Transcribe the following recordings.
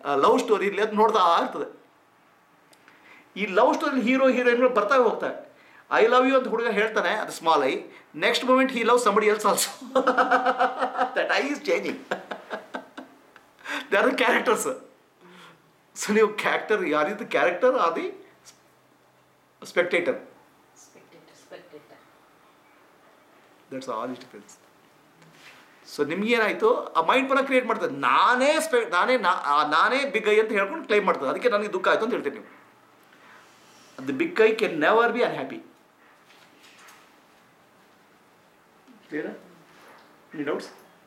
Love story ಇಲ್ಲಿ ಅದು ನೋಡ್ತಾ ಇರ್ತದೆ ಈ ಲವ್ ಸ್ಟೋರಿ ಹೀರೋ ಹೀರೋಯಿನ್ಗಳು ಬರ್ತಾ ಹೋಗ್ತಾರೆ ಐ ಲವ್ ಯು ಅಂತ ಹುಡುಗ ಹೇಳ್ತಾನೆ ಅದು small I next moment he love somebody else also that I is changing they are the characters so ನೀವು ಕ್ಯಾರೆಕ್ಟರ್ ಯಾರಿದ್ದು ಕ್ಯಾರೆಕ್ಟರ್ ಆದಿ spectator Spectator, spectator. That's all is difference so ನಿಮ್ಗೇನಾಯಿತು ಆ mind ಪುನಃ ಕ್ರಿಯೇಟ್ ಮಾಡ್ತದೆ ನಾನೇ ಸ್ಪೆ ನಾನೇ ನಾ ಆ ನಾನೇ ಬಿಗ್ ಐ ಅಂತ ಹೇಳ್ಕೊಂಡು ಕ್ಲೈಮ್ ಮಾಡ್ತದೆ ಅದಕ್ಕೆ ನನಗೆ ದುಃಖ ಆಯಿತು ಅಂತ ಹೇಳ್ತೀನಿ ನೀವು the big I can never be unhappy ಕ್ಲಿಯರಾ ಎನಿ ಡೌಟ್ಸ್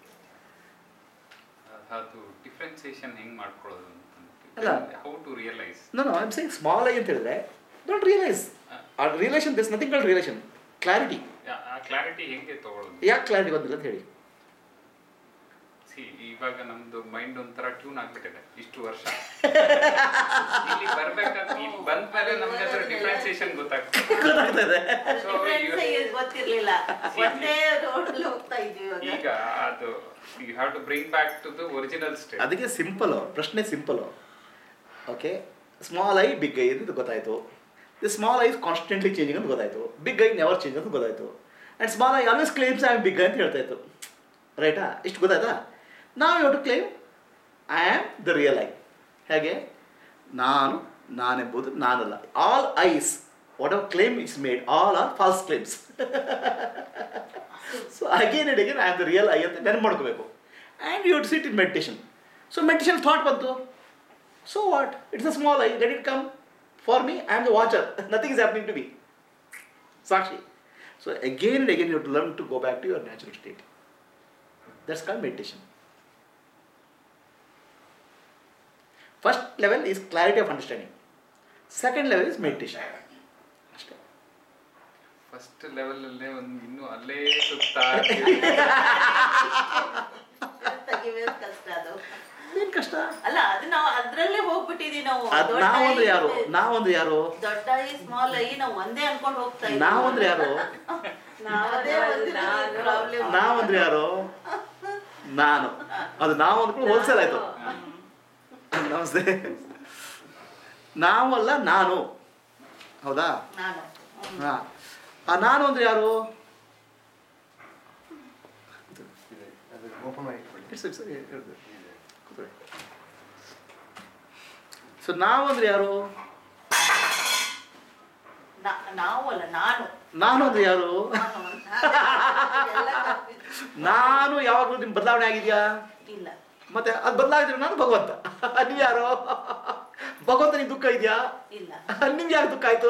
ಅದು ಡಿಫ್ರೆನ್ಸಿಯೇಷನ್ ಹೆಂಗ್ ಮಾಡ್ಕೊಳ್ಳೋದು ಅಲ್ಲ. ಹೌ ಟು ರಿಯಲೈಸ್ ನಾನು ಐಮ್ ಸೇಯಿಂಗ್ ಸ್ಮಾಲ್ ಐ ಅಂತ ಹೇಳಿದ್ರೆ ಡೋಂಟ್ ರಿಯಲೈಸ್ ಆ relation this nothing called relation clarity ಆ ಕ್ಲಾರಿಟಿ ಹೆಂಗೆ ತಗೊಳ್ಳೋದು ಯಾಕೆ ಕ್ಲಾರಿಟಿ ಬಂದಿಲ್ಲ ಅಂತ ಹೇಳಿ ಸಿ ಇವಾಗ ನಮ್ದು ಮೈಂಡ್ ಒಂಥರ ಟ್ಯೂನ್ ಆಗ್ಬಿಟ್ಟಿದೆ ಇಷ್ಟು ವರ್ಷ ಇಲ್ಲಿ ಬರ್ಬೇಕಾದ್ರೆ ಇಲ್ಲಿ ಬಂದ್ಮೇಲೆ ನಮ್ಗೆ ಅದ್ರ ಡಿಫ್ರೆನ್ಸಿಯೇಷನ್ ಗೊತ್ತಾಗ್ತದೆ ಗೊತ್ತಾಗ್ತಾ ಇದೆ ಸೊ Difference ಏ ಗೊತ್ತಿರ್ಲಿಲ್ಲ ಒಂದೇ ರೋಡ್ ಹೋಗ್ತಾ ಇದ್ವಿ ಇವಾಗ ಈಗ ಅದು you have to bring back to the original state ಅದಕ್ಕೆ ಸಿಂಪಲ್ ಪ್ರಶ್ನೆ simple okay small I big I ಅಂತ ಗೊತ್ತಾಯ್ತು the small I constantly changing ಅಂತ ಗೊತ್ತಾಯ್ತು ಬಿಗ್ ಐ ನೆವರ್ ಚೇಂಜ್ ಅಂತ ಗೊತ್ತಾಯ್ತು and small I always claims I am big ಅಂತ ಹೇಳ್ತಾ ಇತ್ತು ರೈಟಾ ಇಷ್ಟು ಗೊತ್ತಾಯ್ತಾ ನಾವು you to claim I am the real I ಹೇಗೆ ನಾನು ನಾನೆಂಬುದು ನಾನಲ್ಲ all is what our claim is made all are false claims so again and again I am the real I ಅಂತ ನೆನಪು ಮಾಡ್ಕೋಬೇಕು and you sit in meditation so meditation thought ಬಂತು so what it's a small I let it come for me I am the watcher nothing is happening to be ಸಾಕ್ಷಿ so again and again you to learn to go back to your natural state that's called meditation first level is clarity of understanding second level is meditation ಅಷ್ಟೇ first level ಅಲ್ಲೇ ಒಂದು ಇನ್ನೂ ಅಲ್ಲೇ ಸುತ್ತಾ ತೆಗಿಬೇಕು ಕಷ್ಟ ಅದು ಏನು ಕಷ್ಟ ಅಲ್ಲ ಅದು ನಾವು ಅದ್ರಲ್ಲೇ ಹೋಗ್ಬಿಟ್ಟಿದೀವಿ ನಾವು ಅದ್ ದೊಡ್ಡ ನಾವಂದ್ರೆ ಐ, ಯಾರು ನಾವಂದ್ರೆ ಯಾರು ದೊಡ್ಡ ಐ ಸ್ಮಾಲ್ ಐ ನಾವು ಒಂದೇ ಅನ್ಕೊಂಡು ಹೋಗ್ತಾ ಇದ್ದೀವಿ ನಾವಂದ್ರೆ ಯಾರು ಅದೇ ಒಂದು ಪ್ರಾಬ್ಲಮ್ ನಾವಂದ್ರೆ ಯಾರು ನಾನು ಅದು ನಾವು ಅಂದ್ಕೊಂಡು ಹೋಲ್ಸೇಲ್ ಆಯ್ತು ನಮಸ್ತೆ ನಾವಲ್ಲ ನಾನು ಹೌದಾ ನಾನು ಹ್ಮ್. ಹಾ ಆ ನಾನು ಅಂದ್ರೆ ಯಾರು ಅದು ಓಪನ್ ಆಗಿಟ್ಬಿಡಿ ಸೊ ನಾವಂದ್ರೆ ಯಾರು ನಾ- ನಾವು ಅಲ್ಲ ನಾನು ನಾನು ಅಂದ್ರೆ ಯಾರು ನಾನು. ಎಲ್ಲ confusion. ನಾನು ಯಾವಾಗಲೂ ನಿಮ್ ಬದಲಾವಣೆ ಆಗಿದ್ಯಾ ಇಲ್ಲ ಮತ್ತೆ ಅದು ಬದಲಾಗಿದ್ರೆ ನಾನು ಭಗವಂತ ನೀವು ಯಾರು ಭಗವಂತ ನಿಮ್ಗೆ ದುಃಖ ಇದೆಯಾ ಇಲ್ಲ ನಿಮ್ಗೆ ಯಾಕೆ ದುಃಖ ಆಯ್ತು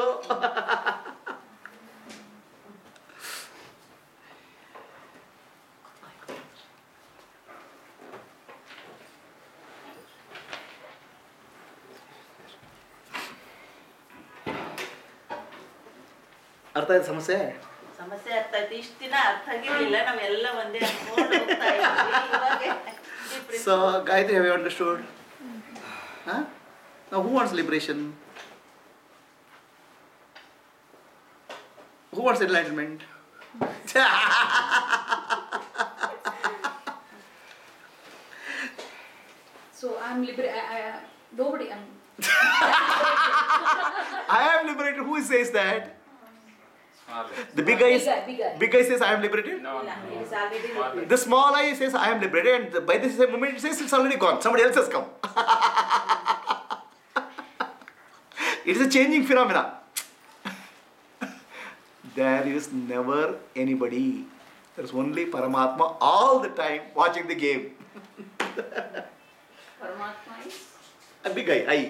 ಅರ್ಥ ಆಯ್ತು ಸಮಸ್ಯೆ ಸಮಸ್ಯೆ ಅರ್ಥ ಆಯ್ತು ಇಷ್ಟ ದಿನ ಅರ್ಥ ಆಗಿರ್ಲಿಲ್ಲ ನಾವೆಲ್ಲ ಒಂದೇ ಅನ್ಕೊಂಡು ಹೋಗ್ತಾ ಇದ್ವಿ ಇವಾಗ difference. So Gayatri have you understood ನಾವು who wants liberation who wants enlightenment So I'm liber- I, I, nobody. I'm. I am liberated. Who says that? Small The big guy, Big guy, big guy. big guy says I am liberated. No ಇಲ್ಲ, it is already liberated. The small eye says I am liberated, and by this same moment it says it's already gone. Somebody else has come. it is a changing phenomena. there is never anybody. There is only Paramatma all the time watching the game. Paramatma is. A big eye, eye.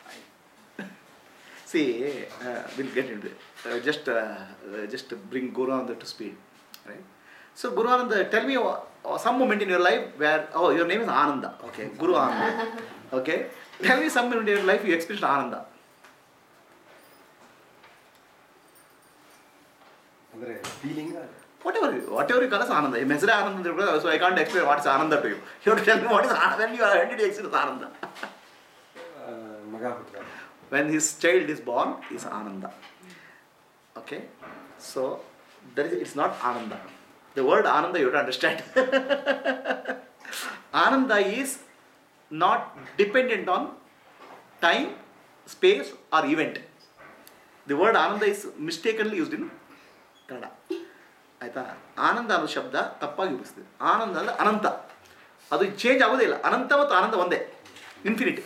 See, uh, we'll get into it. Uh, just, uh, uh, just to bring Guru Ananda to speed, right? So, Guru Ananda, tell me uh, uh, some moment in your life where, oh, your name is Ananda, okay, Guru Ananda, okay? Tell me some moment in your life you experienced Ananda. ಅಂದರೆ feeling Whatever, you- whatever you call as Ananda. You measure Ananda, so I can't explain what is Ananda to you. You have to tell me what is Ananda, when you are, when did you experience Ananda? ಮಗ ಹುಟ್ಟಿದ when his child is born is ananda okay so there is it's not ananda the word ananda you have to understand ananda is not dependent on time, space, or event. The word Ananda is mistakenly used in Kannada ಆಯ್ತಾ ಆನಂದ ಅನ್ನೋ ಶಬ್ದ ತಪ್ಪಾಗಿ ಉಪಯೋಗಿಸ್ತೀವಿ ಆನಂದ ಅಂದರೆ ಅನಂತ ಅದು change ಆಗೋದೇ ಇಲ್ಲ ಅನಂತ ಮತ್ತು ಆನಂದ ಒಂದೇ ಇನ್ಫಿನಿಟಿ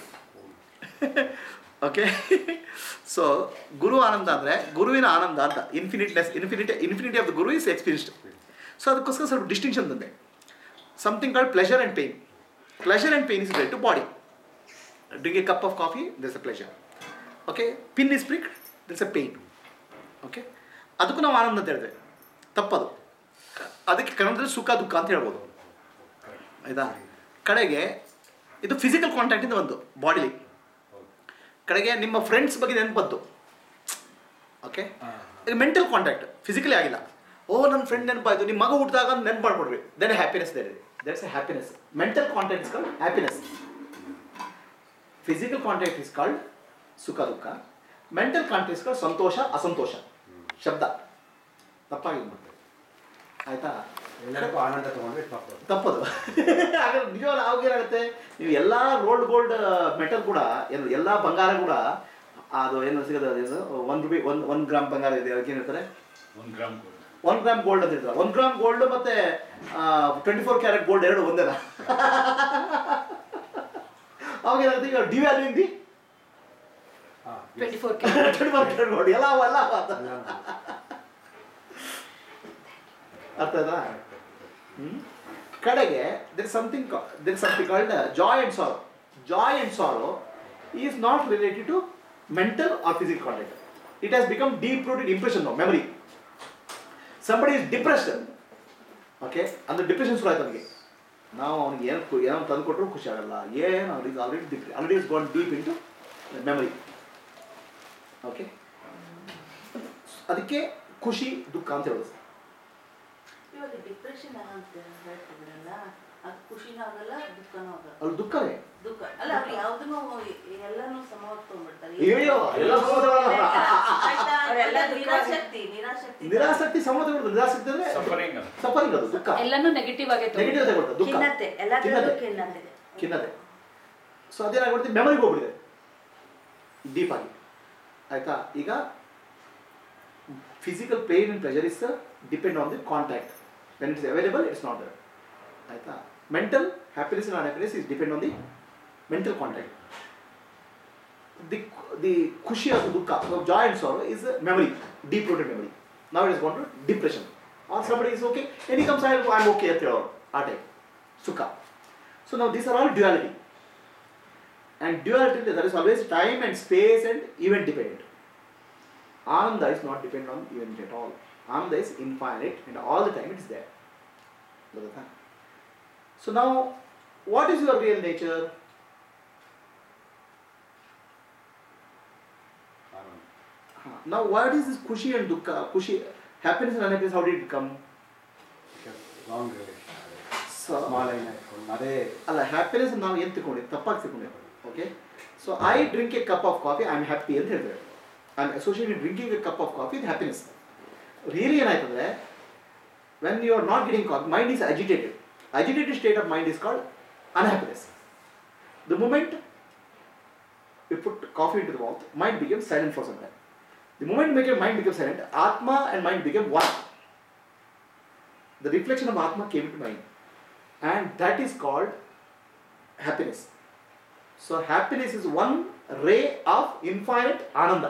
ಓಕೆ ಸೊ ಗುರು ಆನಂದ ಅಂದರೆ ಗುರುವಿನ ಆನಂದ ಅಂತ infiniteness infinity infinity of the guru is experienced so ಅದಕ್ಕೋಸ್ಕರ ಸ್ವಲ್ಪ ಡಿಸ್ಟಿಂಕ್ಷನ್ ತಂದೆ something called pleasure and pain pleasure and pain is relate to body drink a cup of coffee this a pleasure okay pin is prick this a pain okay ಅದಕ್ಕೂ ನಾವು ಆನಂದ ಅಂತ ಹೇಳಿದ್ರೆ ತಪ್ಪದು ಅದಕ್ಕೆ ಕನ್ನಡದಲ್ಲಿ ಸುಖ ದುಃಖ ಅಂತ ಹೇಳ್ಬೋದು ಆಯ್ತಾ ಕಡೆಗೆ ಇದು ಫಿಸಿಕಲ್ ಕಾಂಟ್ಯಾಕ್ಟಿಂದ ಬಂತು ಬಾಡಿಲಿ ಕಡೆಗೆ ನಿಮ್ಮ ಫ್ರೆಂಡ್ಸ್ ಬಗ್ಗೆ ನೆನಪು ಬಂತು ಓಕೆ ಈಗ ಮೆಂಟಲ್ ಕಾಂಟ್ಯಾಕ್ಟ್ ಫಿಸಿಕಲಿ ಆಗಿಲ್ಲ ಓ ನನ್ನ ಫ್ರೆಂಡ್ ನೆನಪಾಯ್ತು ನಿಮ್ಮ ಮಗ ಹುಟ್ಟಿದಾಗ ನೆನಪು ಮಾಡ್ಕೊಡ್ರಿ then happiness there that's a happiness mental contact is called happiness physical contact is called ಸುಖ ದುಃಖ ಮೆಂಟಲ್ ಕಾಂಟ್ಯಾಕ್ಟ್ ಇಸ್ ಕಾಲ್ಡ್ ಸಂತೋಷ ಅಸಂತೋಷ ಶಬ್ದ ತಪ್ಪಾಗಿ ಮಾಡ್ತೇವೆ ಆಯ್ತಾ ಎಲ್ಲರಿಗೂ ಆನಂದ ತಗೊಂಡ್ರೆ ತಪ್ಪು ತಪ್ಪದು ಹಾಗಾದ್ರೆ ನಿಜವಾಗ್ಲೂ ಆವಾಗ ಏನಾಗುತ್ತೆ ನೀವು ಎಲ್ಲ ರೋಲ್ಡ್ ಗೋಲ್ಡ್ ಮೆಟಲ್ ಕೂಡ ಏನು ಎಲ್ಲ ಬಂಗಾರ ಕೂಡ ಅದು ಏನು ಸಿಗೋದು ಅದೇನು ಒಂದು ರೂಪಾಯಿ ಒಂದು ಒಂದು ಗ್ರಾಮ್ ಬಂಗಾರ ಇದೆ ಅದಕ್ಕೆ ಏನು ಹೇಳ್ತಾರೆ ಒಂದು gram gold one gram gold ಅಂತ ಹೇಳ್ತಾರೆ ಒನ್ ಗ್ರಾಮ್ ಗೋಲ್ಡ್ ಮತ್ತೆ ಟ್ವೆಂಟಿ ಫೋರ್ ಕ್ಯಾರೆಟ್ ಗೋಲ್ಡ್ ಎರಡು ಒಂದೇನಾ ಅವಾಗ ಏನಾಗುತ್ತೆ ಈಗ ಡಿವ್ಯಾಲ್ಯೂ ಇಂದಿ ಹಾಂ twenty four twenty four carat gold ಎಲ್ಲ ಅಲ್ಲ ಅಂತ ಅರ್ಥ ಆಯ್ತಾ ಹ್ಮ್? ಕಡೆಗೆ there something there something called joy and sorrow joy and sorrow is not related to mental or physical contact it has become deep rooted impression memory somebody is depressed okay ಅಂದ್ರೆ depression ಶುರು ಆಯ್ತು ಅವನಿಗೆ ನಾವು ಅವನಿಗೆ ಏನು ಏನೋ ತಂದು ಕೊಟ್ಟರು ಖುಷಿ ಆಗಲ್ಲ ಏನು ಅವ್ರಿಗೆ already deep already is gone deep into memory okay ಅದಕ್ಕೆ ಖುಷಿ ದುಃಖ ಅಂತ ಹೇಳೋದು ಇವಾಗ ಡಿಪ್ರೆಷನ್ ಅಂತ ಹೇಳ್ತಿದ್ರಲ್ಲ ಅದು ಖುಷಿನೂ ಆಗಲ್ಲ ದುಃಖನೂ ಆಗಲ್ಲ ಅಲ್ಲಿ ದುಃಖವೇ ದುಃಖ ಅಲ್ಲ ಅವ್ರು ಯಾವ್ದನ್ನು ಎಲ್ಲಾನು ಸಮವಾಗಿ ತಗೊಂಡ್ಬಿಡ್ತಾರೆ ಅಯ್ಯೋ, ಎಲ್ಲ ಸಮವಾಗಿ ಆಯ್ತಾ? ಅವ್ರೆಲ್ಲ ದುಃಖ- ನಿರಾಸಕ್ತಿ ನಿರಾಸಕ್ತಿ ನಿರಾಸಕ್ತಿ ಸಮತ ನಿರಾಸಕ್ತಿ ಅಂದ್ರೆ ಸಫರಿಂಗ್ ಅದು ಸಫರಿಂಗ್ ಅದು ದುಃಖ ಎಲ್ಲಾನು ನೆಗೆಟಿವ್ ಆಗೇ ನೆಗೆಟಿವ್ ತಗೊಳ್ತದೆ ದುಃಖ ಖಿನ್ನತೆ ಎಲ್ಲದರಲ್ಲೂ ಖಿನ್ನತೆ. ಖಿನ್ನತೆ ಖಿನ್ನತೆ ಸೊ ಅದೇನಾಗ್ಬಿಡುತ್ತೆ ಮೆಮರಿಗೆ ಹೋಗ್ಬಿಡಿದೆ ಡೀಪ್ ಆಗಿ ಆಯ್ತಾ ಈಗ physical pain and pressure is depend on the contact when it's available it's not there ಆಯ್ತಾ mental happiness not happiness is depend on the mental contact the the ಖುಷಿ ಅಥವಾ ದುಃಖ joy and sorrow is memory deep rooted memory ನಾವು it is gone to depression or somebody is okay any comes I am okay ಅಂತ ಹೇಳೋರು ಆ type ಸುಖ so ನಾವು these are all duality and duality there is always time and space and event dependent ananda is not dependent on event at all ananda is infinite and all the time it is there ಗೊತ್ತಾಯ್ತಾ? so now what is your real nature Ananda Huh. now what is this kushi and dukkha kushi happiness and unhappiness how did it come long relation so small ಐನ ಇಟ್ಕೊಂಡು ಅದೇ ಅಲ್ಲ happiness ನಾವು ಏನು ತಿಳ್ಕೊಂಡಿದ್ದು ತಪ್ಪಾಗಿ ತಿಳ್ಕೊಂಡಿದ್ದು okay so I drink a cup of coffee I am happy ಅಂತ ಹೇಳಿದ್ರೆ I am associated drinking a cup of coffee with happiness really ಏನಾಯ್ತಂದ್ರೆ when you are not getting coffee mind is agitated agitated state of mind is called unhappiness the moment you put coffee into the mouth, mind becomes silent for some time. The moment make your mind becomes silent, Atma and mind became one. The reflection of Atma came into mind. And that is called happiness. So happiness is one ray of infinite Ananda.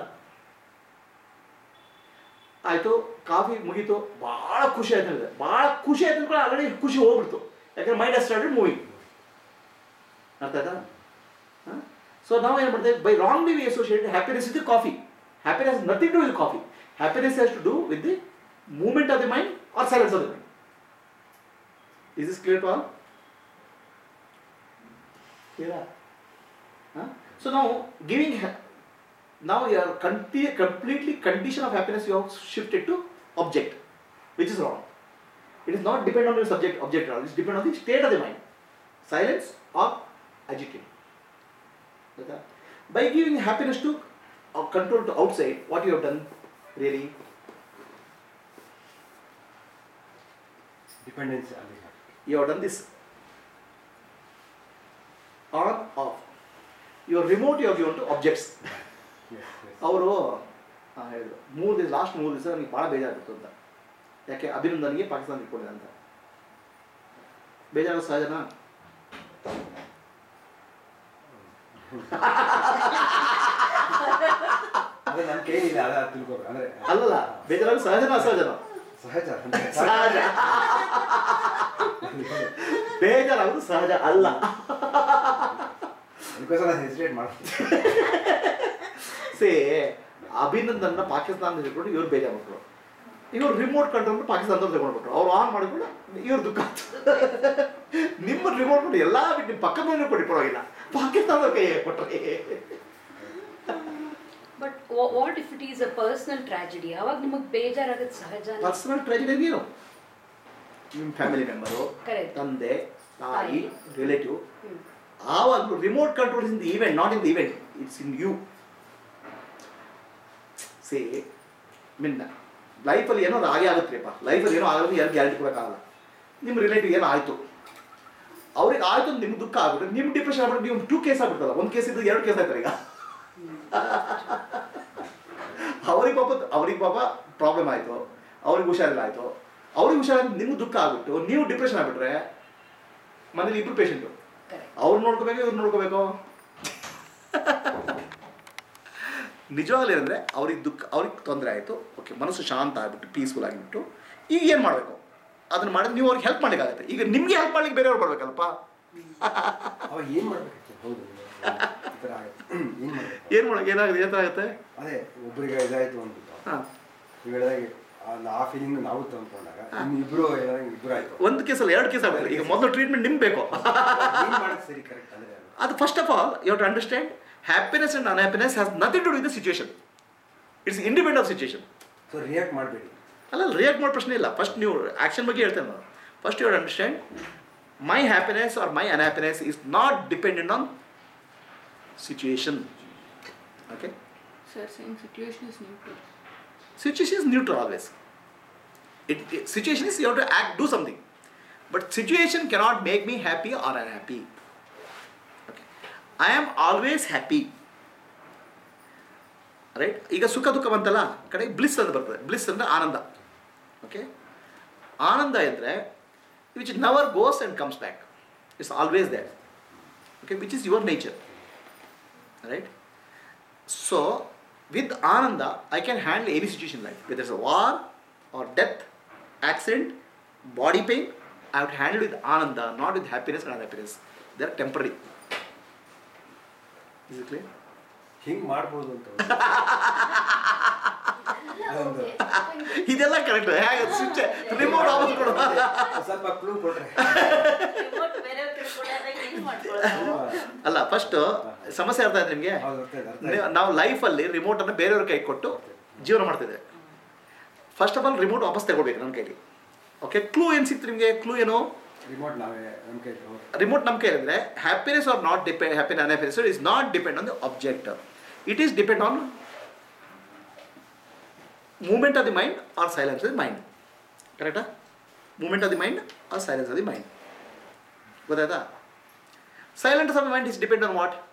ಆಯಿತು coffee ಮುಗೀತು ಭಾಳ ಖುಷಿ ಆಯ್ತು ಹೇಳಿದೆ ಭಾಳ ಖುಷಿ ಆಯ್ತು ಅಂದ್ಕೊಂಡು ಆಲ್ರೆಡಿ ಖುಷಿ ಹೋಗ್ಬಿಡ್ತು ಯಾಕಂದ್ರೆ ಮೈಂಡ್ ಸ್ಟಾರ್ಟೆಡ್ ಮೂವಿಂಗ್ ಅರ್ಥ ಆಯ್ತಾ ಸೊ ನಾವು ಏನು ಮಾಡ್ತೇವೆ by wrongly we associate happiness with coffee happiness nothing to with coffee happiness has to do with the movement of the mind or silence of the mind is is clear to all ಕ್ಲಿಯರಾ so ನಾವು giving now you are complete, completely condition of happiness you have shifted to object which is wrong it is not depend on your subject object at all it's depend on the state of the mind silence or agitated Like by giving happiness to or control to outside what you have done really dependency ಅಲ್ಲಿ you have done this on ಇವ್ರು remote ಯೋಗಿ ಉಂಟು objects Yes, yes. ಅವರು ಹೇಳಿದ್ರು ಮೂರು ದಿವಸ last ಮೂರು ದಿವಸ ನನಗೆ ಭಾಳ ಬೇಜಾರಿತ್ತು ಅಂತ ಯಾಕೆ ಅಭಿನಂದನಿಗೆ ಪಾಕಿಸ್ತಾನ ಇಟ್ಕೊಂಡಿದೆ ಅಂತ ಬೇಜಾರು ಸಹಜನಾ ಅದೇ ನನ್ನ ಕೈಲಿಲ್ಲ ಅದ ತಿಳ್ಕೊಬೇಕು ಅಂದ್ರೆ ಅಲ್ಲಲ್ಲ ಬೇಜಾರು ಸಹಜನ ಅಸಹಜನ ಸಹಜ ಅಂದ್ರೆ ಸಹಜ ಬೇಜಾರಾಗೋದು ಸಹಜ ಅಲ್ಲ ಅದಕ್ಕೋಸ್ಕರ ನಾನು ಹೆಸಿಟೇಟ್ ಮಾಡ್ತೀನಿ ಸೇ ಅಭಿನಂದನ್ನ ಪಾಕಿಸ್ತಾನದಲ್ಲಿ ಇಟ್ಕೊಂಡು ಇವ್ರು ಬೇಜಾರು ಇವ್ರು ರಿಮೋಟ್ ಕಂಟ್ರೋಲ್ ಪಾಕಿಸ್ತಾನದಲ್ಲಿ ತಗೊಂಡ್ಬಿಟ್ರು ಅವ್ರು ಆನ್ ಮಾಡಿಕೊಂಡು ಇವ್ರು ದುಃಖ ಆಯ್ತು ನಿಮ್ಮ ರಿಮೋಟ್ ಕೊಂಡು ಎಲ್ಲ ಬಿಟ್ಟು ನಿಮ್ಮ ಪಕ್ಕದ ಮನೆ ಕೊಡಿ ಪರವಾಗಿಲ್ಲ ಪಾಕಿಸ್ತಾನದ ಕೈ ಕೊಟ್ರೆ but what if it is a personal tragedy ಅವಾಗ ನಿಮಗೆ ಬೇಜಾರಾಗೋದು ಸಹಜ ಪರ್ಸನಲ್ ಟ್ರೆಜಿಡಿ ಏನು ನಿಮ್ಮ ಫ್ಯಾಮಿಲಿ ಮೆಂಬರು Correct. ತಂದೆ ತಾಯಿ ತಾಯಿ. ರಿಲೇಟಿವ್ ಹ್ಮ್. ಆವಾಗಲೂ remote control in the event not in the event it's in you say ಮಿನ್ನ ಲೈಫಲ್ಲಿ ಏನೋ ಅದು ಹಾಗೆ ಆಗುತ್ತೆಪ್ಪ ಲೈಫಲ್ಲಿ ಏನೋ ಆಗೋದು ಯಾರು ಗ್ಯಾರಂಟಿ ಕೊಡೋಕ್ಕಾಗಲ್ಲ ನಿಮ್ಮ ರಿಲೇಟಿವ್ ಏನೋ ಆಯಿತು ಅವ್ರಿಗೆ ಆಯಿತು ಅಂತ ನಿಮ್ಗೆ ದುಃಖ ಆಗ್ಬಿಟ್ರೆ ನಿಮ್ಮ ಡಿಪ್ರೆಷನ್ ಆಗ್ಬಿಟ್ಟು ನೀವು ಟೂ ಕೇಸ್ ಆಗ್ಬಿಡ್ತಲ್ಲ ಒಂದು ಕೇಸ್ ಇದ್ದು ಎರಡು ಕೇಸ್ ಆಯ್ತಾರೆ ಈಗ ಅವ್ರಿಗೆ ಪಾಪ ಅವ್ರಿಗೆ ಪಾಪ ಪ್ರಾಬ್ಲಮ್ ಆಯಿತು ಅವ್ರಿಗೆ ಹುಷಾರಿಲ್ಲ ಆಯಿತು ಅವ್ರಿಗೆ ಹುಷಾರಿಲ್ಲ ನಿಮ್ಗೆ ದುಃಖ ಆಗ್ಬಿಟ್ಟು ನೀವು ಡಿಪ್ರೆಷನ್ ಆಗ್ಬಿಟ್ರೆ ಮನೇಲಿ ಇಬ್ರು ಪೇಷಂಟು ಕರೆಕ್ಟ್ ಅವ್ರು ನೋಡ್ಕೋಬೇಕು ಇವ್ರು ನೋಡ್ಕೋಬೇಕು ನಿಜವಾಗ್ಲೂ ಏನಂದರೆ ಅವ್ರಿಗೆ ದುಃಖ ಅವ್ರಿಗೆ ತೊಂದರೆ ಆಯಿತು ಓಕೆ ಮನಸ್ಸು ಶಾಂತ ಆಗಿಬಿಟ್ಟು ಪೀಸ್ಫುಲ್ ಆಗಿಬಿಟ್ಟು ಈಗ ಏನು ಮಾಡಬೇಕು ಅದನ್ನು ಮಾಡಿದ್ರೆ ನೀವು ಅವ್ರಿಗೆ ಹೆಲ್ಪ್ ಮಾಡಲಿಕ್ಕಾಗತ್ತೆ ಈಗ ನಿಮಗೆ ಹೆಲ್ಪ್ ಮಾಡ್ಲಿಕ್ಕೆ ಬೇರೆಯವ್ರು ಬರ್ಬೇಕಲ್ಲಪ್ಪ ಅವಾಗ ಏನ್ ಮಾಡ್ಬೇಕು ಹೌದು ಈ ಥರ ಆಗುತ್ತೆ ಏನ್ ಮಾಡ್ಬೇಕು ಏನು ಮಾಡೋಕೆ ಏನಾಗುತ್ತೆ ಏನಾಗುತ್ತೆ ಅದೇ ಒಬ್ರಿಗೆ ಇದಾಯ್ತು ಅಂದ್ಬಿಟ್ಟು ಹಾಂ ನೀವು ಹೇಳಿದಾಗೆ ಆ- ಆ ಫೀಲಿಂಗ್ ನಾವು ತಂದ್ಕೊಂಡಾಗ ಇನ್ನು ಇಬ್ರು ಹೇಳಿದಂಗೆ ಇಬ್ರು ಆಯ್ತು ಒಂದು ಕೇಸಲ್ಲ ಎರಡು ಕೇಸ್ ಆಗುತ್ತೆ ಈಗ ಮೊದಲು ಟ್ರೀಟ್ಮೆಂಟ್ ನಿಮ್ಗೆ ಬೇಕು ಏನ್ ಮಾಡೋದು ಸರಿ ಕರೆಕ್ಟ್ ಅಂದ್ರೆ ಅದು. ಅದು first of all you to understand happiness and unhappiness has nothing to do with the situation it's independent of situation so react ಮಾಡಬೇಡಿ ಅಲ್ಲ ರಿಯಾಕ್ಟ್ ಮಾಡೋ ಪ್ರಶ್ನೆ ಇಲ್ಲ ಫಸ್ಟ್ ನೀವು ಆ್ಯಕ್ಷನ್ ಬಗ್ಗೆ ಹೇಳ್ತೇನೆ ನಾನು first you understand my happiness or my unhappiness is not dependent on situation okay Sir, saying situation is neutral. Situation is neutral always it situation is you to act do something but situation cannot make me happy or unhappy okay I am always happy right ಈಗ ಸುಖ ದುಃಖ ಬಂತಲ್ಲ ಕಡೆಗೆ bliss ಅಂತ ಬರ್ತದೆ bliss ಅಂದರೆ ಆನಂದ okay ಆನಂದ ಎಂದರೆ which never goes and comes back it's always that okay which is your nature right so with Ananda, I can handle any situation in life. Whether it's a war or death, accident, body pain, I have to handle with Ananda, not with happiness and unhappiness. They are temporary. Is it clear? ಹಿಂಗ್ ಮಾಡ್ಬೋದು ಅಂತ ಅದೊಂದು ಇದೆಲ್ಲ correct ಹೇಗೆ switch remote of ಕೊಡು ಸ್ವಲ್ಪ clue ಕೊಟ್ರೆ remote ಬೇರೆಯವ್ರ ಕಡೆ ಕೊಡೋದಾಗ ಹೆಂಗ್ ಮಾಡ್ಕೊಳ್ಳೋದು ಅಲ್ಲ ಫಸ್ಟ್ ಸಮಸ್ಯೆ ಅರ್ಥ ಆಯ್ತು ನಿಮಗೆ ಹೌದು ಅರ್ಥ ಆಯ್ತು, ಅರ್ಥ ಆಯ್ತು. ನಾವು ಲೈಫಲ್ಲಿ ರಿಮೋಟನ್ನು ಬೇರೆಯವ್ರ ಕೈ ಕೊಟ್ಟು ಜೀವನ ಮಾಡ್ತಿದ್ದೆ ಫಸ್ಟ್ ಆಫ್ ಆಲ್ ರಿಮೋಟ್ ವಾಪಸ್ ತಗೊಳ್ಬೇಕು ನನ್ನ ಕೈಲಿ ಓಕೆ ಕ್ಲೂ ಏನು ಸಿಕ್ತು ನಿಮಗೆ ಕ್ಲೂ ಏನು ರಿಮೋಟ್ ನಾವೇ ನಮ್ಮ ಕೈ ರಿಮೋಟ್ ನಮ್ಮ ಕೈಲಿದ್ರೆ happiness or not depend happiness unhappiness is not depend on the object it is depend on moment of the mind or silence of the mind ಕರೆಕ್ಟಾ moment of the mind or silence of the mind ಗೊತ್ತಾಯ್ತಾ silent of the mind is depend on what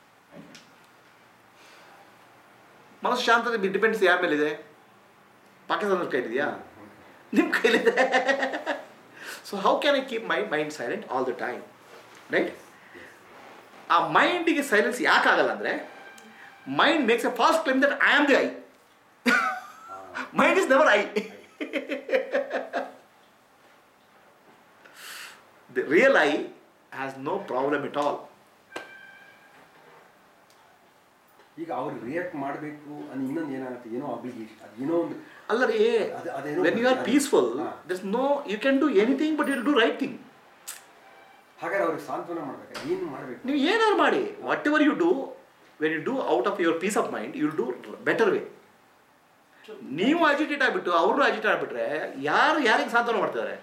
ಮನಸ್ಸು ಶಾಂತತೆ depends ಯಾರ ಮೇಲಿದೆ ಪಾಕಿಸ್ತಾನದ ಕೈಲಿದೆಯಾ ನಿಮ್ಮ ಕೈಲಿದೆ so how can I keep my mind silent all the time right ಆ ಮೈಂಡಿಗೆ ಸೈಲೆನ್ಸ್ ಯಾಕಾಗಲ್ಲ ಅಂದರೆ mind makes a fast claim that I am the I mind is never I the real I has no problem it all ಈಗ ಅವ್ರು react ಮಾಡಬೇಕು ಅನ್ನೋ ಇನ್ನೊಂದು ಏನಾಗುತ್ತೆ ಏನೋ ಅಬ್ಲಿಗೇಷನ್ ಅದು ಏನೋ ಒಂದು ಅಲ್ಲ ರೀ ಅದು- ಅದೇನೋ ವೆನ್ ಯು ಆರ್ ಗೊತ್ತಿಲ್ಲ. ಪೀಸ್ಫುಲ್ ಹಾ. This no you can do anything but will do right thing ಹಾಗಾದ್ರೆ ಅವ್ರಿಗೆ ಸಾಂತ್ವನ ಮಾಡ್ಬೇಕು ಏನು ಮಾಡಬೇಕು ನೀವು ಏನಾದ್ರು ಮಾಡಿ whatever you do when you do out of your peace of mind you do better way ನೀವು ಅಜಿಟೇಟ್ ಆಗಿಬಿಟ್ಟು ಅವರು ಅಜಿಟೇಟ್ ಆಗಿಬಿಟ್ರೆ ಯಾರು ಯಾರಿಗೆ ಸಾಂತ್ವನ ಮಾಡ್ತಿದ್ದಾರೆ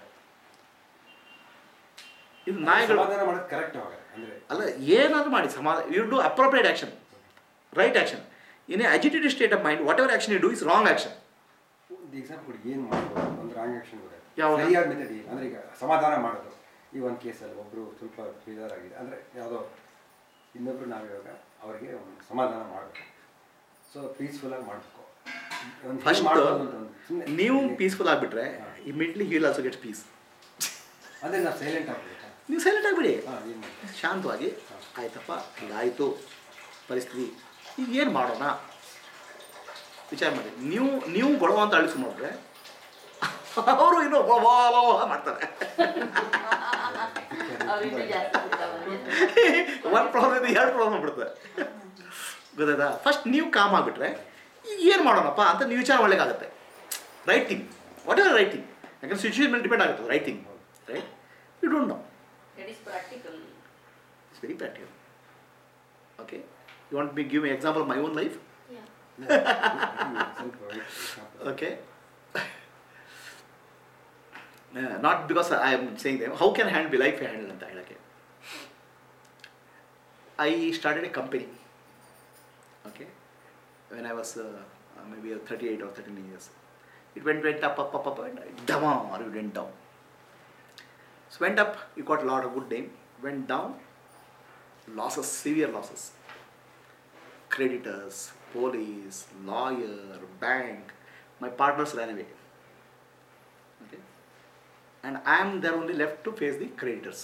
ಇದು ನಾಯಿಗಳು ಸಮಾಧಾನ ಮಾಡೋದು ಕರೆಕ್ಟ್ ಅವಾಗ ಅಂದ್ರೆ ಅಲ್ಲ ಏನಾದ್ರು ಮಾಡಿ ಸಮಾಧಾನ you do appropriate action right action in a agitated state of mind whatever action you do is wrong action ಒಂದು ಎಕ್ಸಾಂಪಲ್ ಕೊಡಿ ಏನು ಮಾಡ್ಬೋದು ಒಂದು ರಾಂಗ್ ಆಕ್ಷನ್ ಯಾವಾಗ? ಸರಿಯಾದ ಮೆಥಡ್ ಅಂದ್ರೆ ಈಗ ಸಮಾಧಾನ ಮಾಡೋದು ಈ ಒಂದು ಕೇಸಲ್ಲಿ ಒಬ್ಬರು ಸ್ವಲ್ಪ ಬೇಜಾರಾಗಿದೆ ಅಂದರೆ ಯಾವುದೋ ಇನ್ನೊಬ್ರು ನಾವು ಇವಾಗ ಅವ್ರಿಗೆ ಒಂದು ಸಮಾಧಾನ ಮಾಡಬೇಕು ಸೊ ಪೀಸ್ಫುಲ್ಲಾಗಿ ಮಾಡಬೇಕು ಫಸ್ಟ್ ನೀವು ಪೀಸ್ಫುಲ್ ಆಗಿಬಿಟ್ರೆ immediately heal also get peace ಅದೇ ನಾವು ಸೈಲೆಂಟ್ ಆಗಬೇಕಾ ನೀವು ಸೈಲೆಂಟ್ ಆಗಿಬಿಡಿ ಹಾಂ ಏನು ಮಾಡ್ತೀವಿ ಶಾಂತವಾಗಿ ಆಯ್ತಪ್ಪ ಹೀಗಾಯಿತು ಪರಿಸ್ಥಿತಿ ಈಗ ಏನು ಮಾಡೋಣ ವಿಚಾರ ಮಾಡಿ ನೀವು ನೀವು ಗೊಡವ ಅಂತ ಅಳಿಸಿ ಮಾಡಿದ್ರೆ ಅವರು ಇನ್ನೂ ವಾ ವಾ ವಾ ವಾ ಮಾಡ್ತಾರೆ ಅವ್ರಿನ್ನೂ ಜಾಸ್ತಿ ಬಿಡ್ತಾವೆ. ಒಂದು ಪ್ರಾಬ್ಲಮ್ ಎರಡು ಪ್ರಾಬ್ಲಮ್ ಬಿಡುತ್ತೆ ಗೊತ್ತಾಯ್ತಾ ಫಸ್ಟ್ ನೀವು ಕಾಮ್ ಆಗಿಬಿಟ್ರೆ ಈಗ ಏನು ಮಾಡೋಣಪ್ಪ ಅಂತ ನೀವು ವಿಚಾರ ಮಾಡ್ಲಿಕ್ಕಾಗತ್ತೆ ರೈಟಿಂಗ್ ವಾಟ್ ಎವರ್ ರೈಟಿಂಗ್ ಯಾಕಂದ್ರೆ ಸಿಚುವೇಶನ್ ಮೇಲೆ ಡಿಪೆಂಡ್ ಆಗುತ್ತೆ writing right you don't know That is practical. It's very practical. Okay? You want me to give me an example of my own life? Okay? Uh, not because I am saying them. How can hand be life handle ಅಂತ ಹೇಳಕ್ಕೆ I started a company. Okay? When I was uh, uh, maybe uh, 38 or 39 years. It went, went up, up, up, up, and down, or it went down. So went up, you got a lot of good name. Went down, losses, severe losses. Creditors, police, lawyer, bank. My partners ran away. Okay. And I am there only left to face the creditors.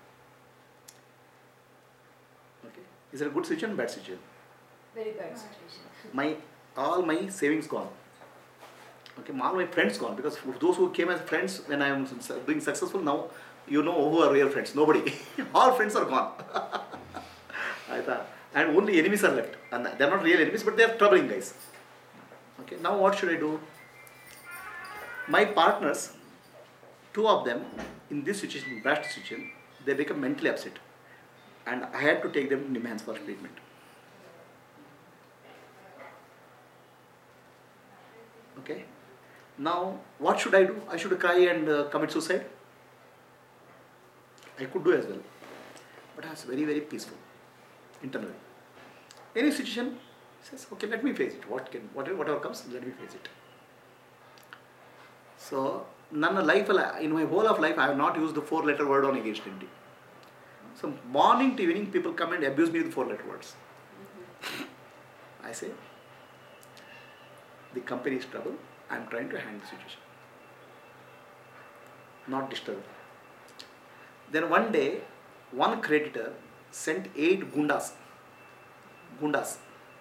Okay. Is it a good situation, bad situation? Very bad situation my all my savings gone. Okay, all my friends gone because those who came as friends when I am su- being successful now, you know who are real friends. Nobody. all friends are gone. ಆಯ್ತಾ and only enemies are left. And they're not real enemies, but they're troubling guys. Okay, now what should I do? My partners, two of them, in this situation, bad situation, they become mentally upset. And I had to take them to Nimhans for treatment. Okay. Now, what should I do? I should cry and uh, commit suicide? I could do as well. But I was very, very peaceful internally. Any situation says, okay, let me face it. What can, whatever, whatever comes, let me face it. So, ನನ್ನ ಲೈಫಲ್ಲಿ in my whole of life I have not use the four letter word on against ಇಂಡಿ so morning to evening people come and abuse me with four letter words I say the company is trouble. I am trying to handle the situation. Not disturb. Then one day, one creditor sent eight gundas. Gundas.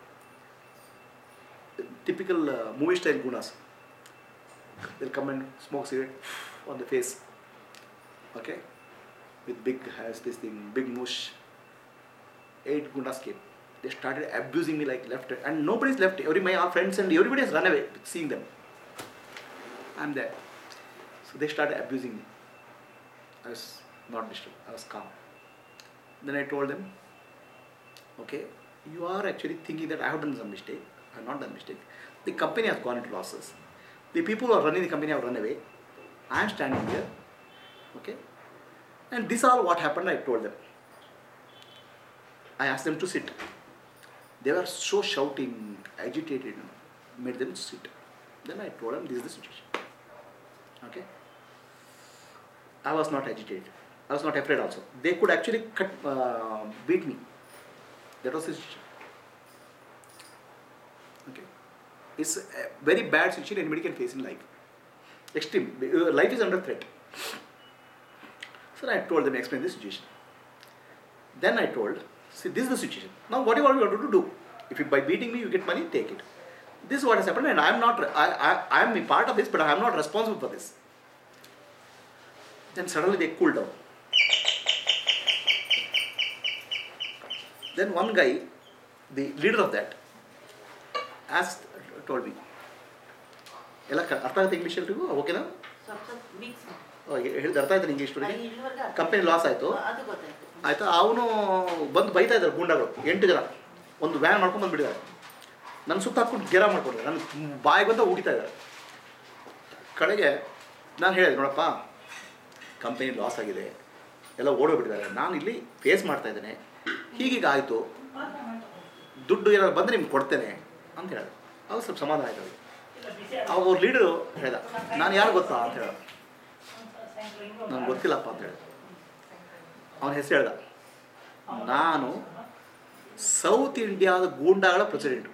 Typical uh, movie style gundas. They'll come and smoke cigarette on the face. Okay? With big has this thing, big mush. Eight gundas came. They started abusing me like left and nobody's left. Every my all friends and everybody has run away seeing them. I'm there. So they started abusing me. I was not disturbed. I was calm. Then I told them, okay, you are actually thinking that I have done some mistake. I have not done mistake. The company has gone into losses. The people who are running the company have run away. I am standing here. Okay. And this all what happened, I told them. I asked them to sit. They were so shouting, agitated, made them sit. Then I told them this is the situation. Okay? I was not agitated. I was not afraid also. They could actually cut, uh, beat me. That was the situation. Okay? It's a very bad situation anybody can face in life. Extreme. Uh, Life is under threat. So I told them, explain the situation. Then I told, see, this is the situation. Now, whatever you want to do, if you by beating me you get money, take it. This is what has happened, and I am not. I I I am a part of this, but I am not responsible for this. Then suddenly they cool down. Then one guy, the leader of that, asked, told me, ಎಲ್ಲ ಕ- ಅರ್ಥ ಆಗುತ್ತೆ English ಎಲ್ರಿಗೂ ಓಕೆನಾ ಸ್ವಲ್ಪ ಸ್ವಲ್ಪ mix ಹೇಳಿದ ಅರ್ಥ ಆಯ್ತು ನಿಂಗೆ ಇಷ್ಟೊಳಗೆ ಇಲ್ಲಿವರೆಗೆ ಅರ್ಥ- ಕಂಪನಿ ಲಾಸ್ ಆಯಿತು ಅದು ಗೊತ್ತಾಯ್ತು ಆಯ್ತಾ ಅವನು ಬಂದು ಬೈತಾ ಇದ್ದಾರೆ ಗೂಂಡಾಗಳು ಎಂಟು ಜನ ಒಂದು ವ್ಯಾನ್ ಮಾಡ್ಕೊಂಡು ಬಂದುಬಿಟ್ಟಿದ್ದಾರೆ ನನ್ನ ಸುತ್ತ ಹಾಕ್ಕೊಂಡು ಗೆರ ಮಾಡ್ಕೊಂಡ್ರೆ ನನ್ನ ಬಾಯಿಗೆ ಬಂದ ಉಡಿತಾ ಇದ್ದಾರೆ ಕಡೆಗೆ ನಾನು ಹೇಳಿದೆ ನೋಡಪ್ಪ ಕಂಪನಿ ಲಾಸ್ ಆಗಿದೆ ಎಲ್ಲ ಓಡೋಗ್ಬಿಟ್ಟಿದ್ದಾರೆ ನಾನು ಇಲ್ಲಿ ಫೇಸ್ ಮಾಡ್ತಾ ಇದ್ದೇನೆ ಹೀಗೀಗ ಆಯಿತು ದುಡ್ಡು ಏನಾದ್ರು ಬಂದರೆ ನಿಮ್ಗೆ ಕೊಡ್ತೇನೆ ಅಂತ ಹೇಳಿದೆ ಅವಾಗ ಸ್ವಲ್ಪ ಸಮಾಧಾನ ಆಯ್ತು ಅವ್ರಿಗೆ ಅವ್ರ ಲೀಡರು ಹೇಳ್ದ ನಾನು ಯಾರು ಗೊತ್ತಾ ಅಂತ ಹೇಳ ನನಗೆ ಗೊತ್ತಿಲ್ಲಪ್ಪ ಅಂತ ಹೇಳಿದೆ ಅವನ ಹೆಸರು ಹೇಳ್ದ ನಾನು ಸೌತ್ ಇಂಡಿಯಾದ ಗೂಂಡಾಗಳ ಪ್ರೆಸಿಡೆಂಟ್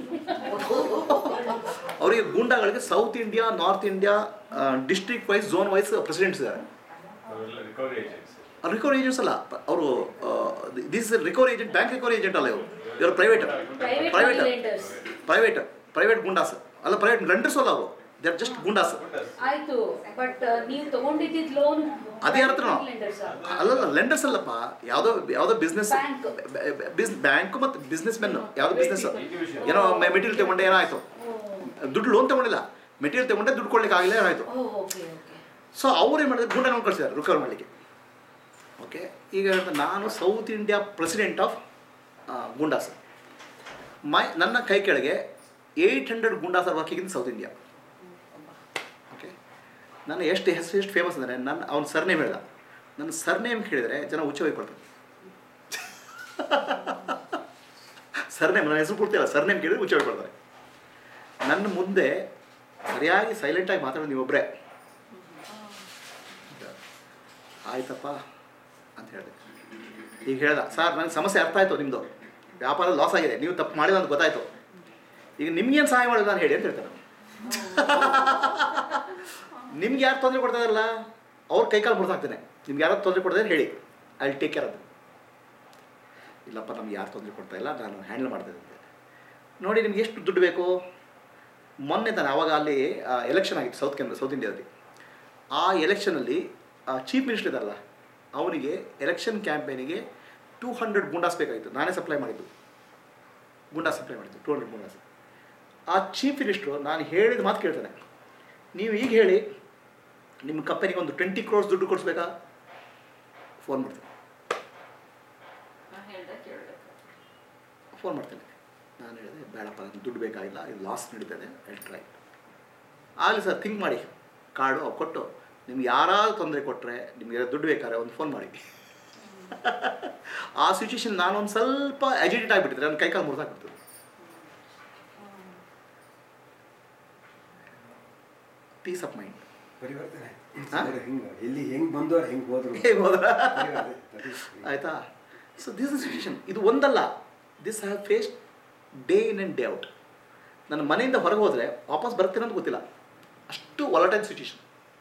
ಅವರಿಗೆ ಗೂಂಡಾಗಳಿಗೆ south India north India district wise zone wise presidents ಇದ್ದಾರೆ ರಿಕವರಿ ಏಜೆನ್ಸಿ ರಿಕವರಿ ಏಜೆಂಟ್ಸ್ ಅಲ್ಲ ಅವರು this recovery agent bank recovery agent ಅಲ್ಲ ಇವರು ಇವರು private private private lenders private private goondas ಅಲ್ಲ ಪ್ರೈವೇಟ್ ಲೆಂಡರ್ಸ್ ಅಲ್ಲ ಅವರು ದೇ ಆರ್ ಜಸ್ಟ್ ಗುಂಡಾಸ್ ಆಯ್ತು ಬಟ್ ನೀವು ತಗೊಂಡಿದ್ದಿದ್ ಲೋನ್ ಅದೇ ಅರ್ಥ ನಾವು ಲೆಂಡರ್ಸ್ ಅಲ್ಲಲ್ಲ ಲೆಂಡರ್ಸ್ ಅಲ್ಲಪ್ಪ ಯಾವುದೋ ಯಾವುದೋ ಬಿಸ್ನೆಸ್ Bank. ಬಿಸ್ ಬ್ಯಾಂಕ್ ಮತ್ತು ಬಿಸ್ನೆಸ್ ಮೆನ್ ಯಾವುದೋ ಬಿಸ್ನೆಸ್ ಏನೋ ಮೆಟೀರಿಯಲ್ ತಗೊಂಡೆ ಏನಾಯ್ತು ದುಡ್ಡು ಲೋನ್ ತಗೊಂಡಿಲ್ಲ ಮೆಟೀರಿಯಲ್ ತಗೊಂಡೆ ದುಡ್ಡು ಕೊಡ್ಲಿಕ್ಕೆ ಆಗಿಲ್ಲ ಏನಾಯ್ತು ಓಕೆ ಓಕೆ ಸೊ ಅವ್ರು ಏನು ಮಾಡಿದ್ರು ಗುಂಡ ನೋಡಿ ಕಳಿಸಿದ್ದಾರೆ ರಿಕವರ್ ಮಾಡಲಿಕ್ಕೆ ಓಕೆ ಈಗ ನಾನು south India president of goondas my ನನ್ನ ಕೈ ಕೆಳಗೆ eight hundred goondas are working in south India okay ನಾನು ಎಷ್ಟು ಹೆಸರು ಎಷ್ಟು ಫೇಮಸ್ ಅಂದರೆ ನನ್ನ ಅವ್ನ ಸರ್ನೇಮ್ ಹೇಳ್ದ ನನ್ನ ಸರ್ನೇಮ್ ಕೇಳಿದರೆ ಜನ ಹುಚ್ಚ ಹೋಗ್ಕೊಳ್ತಾರೆ ಸರ್ನೇಮ್ ನನ್ನ ಹೆಸರು ಪೂರ್ತಿ ಅಲ್ಲ ಸರ್ನೇಮ್ ಕೇಳಿದ್ರೆ ಹುಚ್ಚ ಹೋಗ್ಕೊಳ್ತಾರೆ ನನ್ನ ಮುಂದೆ ಸರಿಯಾಗಿ ಸೈಲೆಂಟಾಗಿ ಮಾತಾಡೋದು ನೀವೊಬ್ಬರೇ ಆಯ್ತಪ್ಪ ಅಂತ ಹೇಳಿದೆ ಈಗ ಹೇಳ್ದ ಸರ್ ನನಗೆ ಸಮಸ್ಯೆ ಅರ್ಥ ಆಯಿತು ನಿಮ್ಮದು ವ್ಯಾಪಾರ ಲಾಸ್ ಆಗಿದೆ ನೀವು ತಪ್ಪು ಮಾಡಿಲ್ಲ ಅಂತ ಗೊತ್ತಾಯಿತು ಈಗ ನಿಮ್ಗೇನು ಸಹಾಯ ಮಾಡೋದು ನಾನು ಹೇಳಿ ಅಂತ ಹೇಳ್ತಾರೆ ನಿಮ್ಗೆ ಯಾರು ತೊಂದರೆ ಕೊಡ್ತಾ ಇದಾರಲ್ಲ ಅವ್ರ ಕೈಕಾಲು ಮುರಿದಾಕ್ತೇನೆ ನಿಮ್ಗೆ ಯಾರು ತೊಂದರೆ ಕೊಡ್ತಾರೆ ಹೇಳಿ ಐ ವಿಲ್ ಟೇಕ್ ಕೇರ್ ಅದು ಇಲ್ಲಪ್ಪ ನಮ್ಗೆ ಯಾರು ತೊಂದರೆ ಕೊಡ್ತಾ ಇಲ್ಲ ನಾನು ಹ್ಯಾಂಡಲ್ ಮಾಡ್ತಾ ಇದ್ದೆ ನೋಡಿ ನಿಮ್ಗೆ ಎಷ್ಟು ದುಡ್ಡು ಬೇಕು ಮೊನ್ನೆ ತಾನೆ ಆವಾಗ ಅಲ್ಲಿ ಎಲೆಕ್ಷನ್ ಆಗಿತ್ತು ಸೌತ್ ಕೇಂದ್ರ ಸೌತ್ ಇಂಡಿಯಾದಲ್ಲಿ ಆ ಎಲೆಕ್ಷನಲ್ಲಿ ಚೀಫ್ ಮಿನಿಸ್ಟರ್ ಇದ್ದಾರಲ್ಲ ಅವನಿಗೆ ಎಲೆಕ್ಷನ್ ಕ್ಯಾಂಪೇನಿಗೆ ಟೂ ಹಂಡ್ರೆಡ್ ಗುಂಡಾಸ್ ಬೇಕಾಗಿತ್ತು ನಾನೇ ಸಪ್ಲೈ ಮಾಡಿದ್ದು ಗುಂಡಾಸ್ ಸಪ್ಲೈ ಮಾಡಿದ್ದು ಟೂ ಹಂಡ್ರೆಡ್ ಗುಂಡಾಸ್ ಆ ಚೀಫ್ ಮಿನಿಸ್ಟ್ರು ನಾನು ಹೇಳಿದ ಮಾತು ಕೇಳ್ತಾನೆ ನೀವು ಈಗ ಹೇಳಿ ನಿಮ್ಮ ಕಂಪನಿಗೆ ಒಂದು ಟ್ವೆಂಟಿ ಕ್ರೋರ್ಸ್ ದುಡ್ಡು ಕೊಡಿಸ್ಬೇಕಾ ಫೋನ್ ಮಾಡ್ತೀನಿ ನಾನ್ ಹೇಳ್ದೆ ಕೇಳ್ಬೇಕು ಫೋನ್ ಮಾಡ್ತೇನೆ ನಾನು ಹೇಳಿದೆ ಬೇಡಪ್ಪ ನನಗೆ ದುಡ್ಡು ಬೇಕಾಗಿಲ್ಲ ಇದು ಲಾಸ್ ನಡೀತದೆ ಐ ಟ್ರೈ ಆಗಲಿ ಸರ್ ಥಿಂಕ್ ಮಾಡಿ ಕಾರ್ಡು ಅವು ಕೊಟ್ಟು ನಿಮ್ಗೆ ಯಾರಾದ್ರು ತೊಂದರೆ ಕೊಟ್ಟರೆ ನಿಮಗೆ ದುಡ್ಡು ಬೇಕಾದ್ರೆ ಒಂದು ಫೋನ್ ಮಾಡಿ ಆ ಸಿಚುವೇಶನ್ ನಾನು ಒಂದು ಸ್ವಲ್ಪ ಅಜಿಟೇಟ್ ಆಗಿಬಿಟ್ಟಿದ್ರೆ ನನ್ನ ಕೈಕಾಲು ಮುರಿದಾಕ್ಬಿಡ್ತದೆ ಪೀಸ್ ಆಫ್ ಮೈಂಡ್ ಪರಿವರ್ತನೆ ಹಾ? ಹಿಂಗೆ ಎಲ್ಲಿ ಹೆಂಗೆ ಬಂದವ್ರು ಹೆಂಗೆ ಹೋದ್ರು ಹೇಗೆ ಹೋದ್ರ ಪರಿವರ್ತನೆ. That is- ಆಯಿತಾ ಸೊ ದಿಸ್ ಇಸ್ ಸಿಚುವೇಶನ್ ಇದು ಒಂದಲ್ಲ this have face day in and day out ನನ್ನ ಮನೆಯಿಂದ ಹೊರಗೆ ಹೋದರೆ ವಾಪಸ್ ಬರ್ತೀನಿ ಅಂತ ಗೊತ್ತಿಲ್ಲ ಅಷ್ಟು ವಾಲಟೈಲ್ ಸಿಚುವೇಶನ್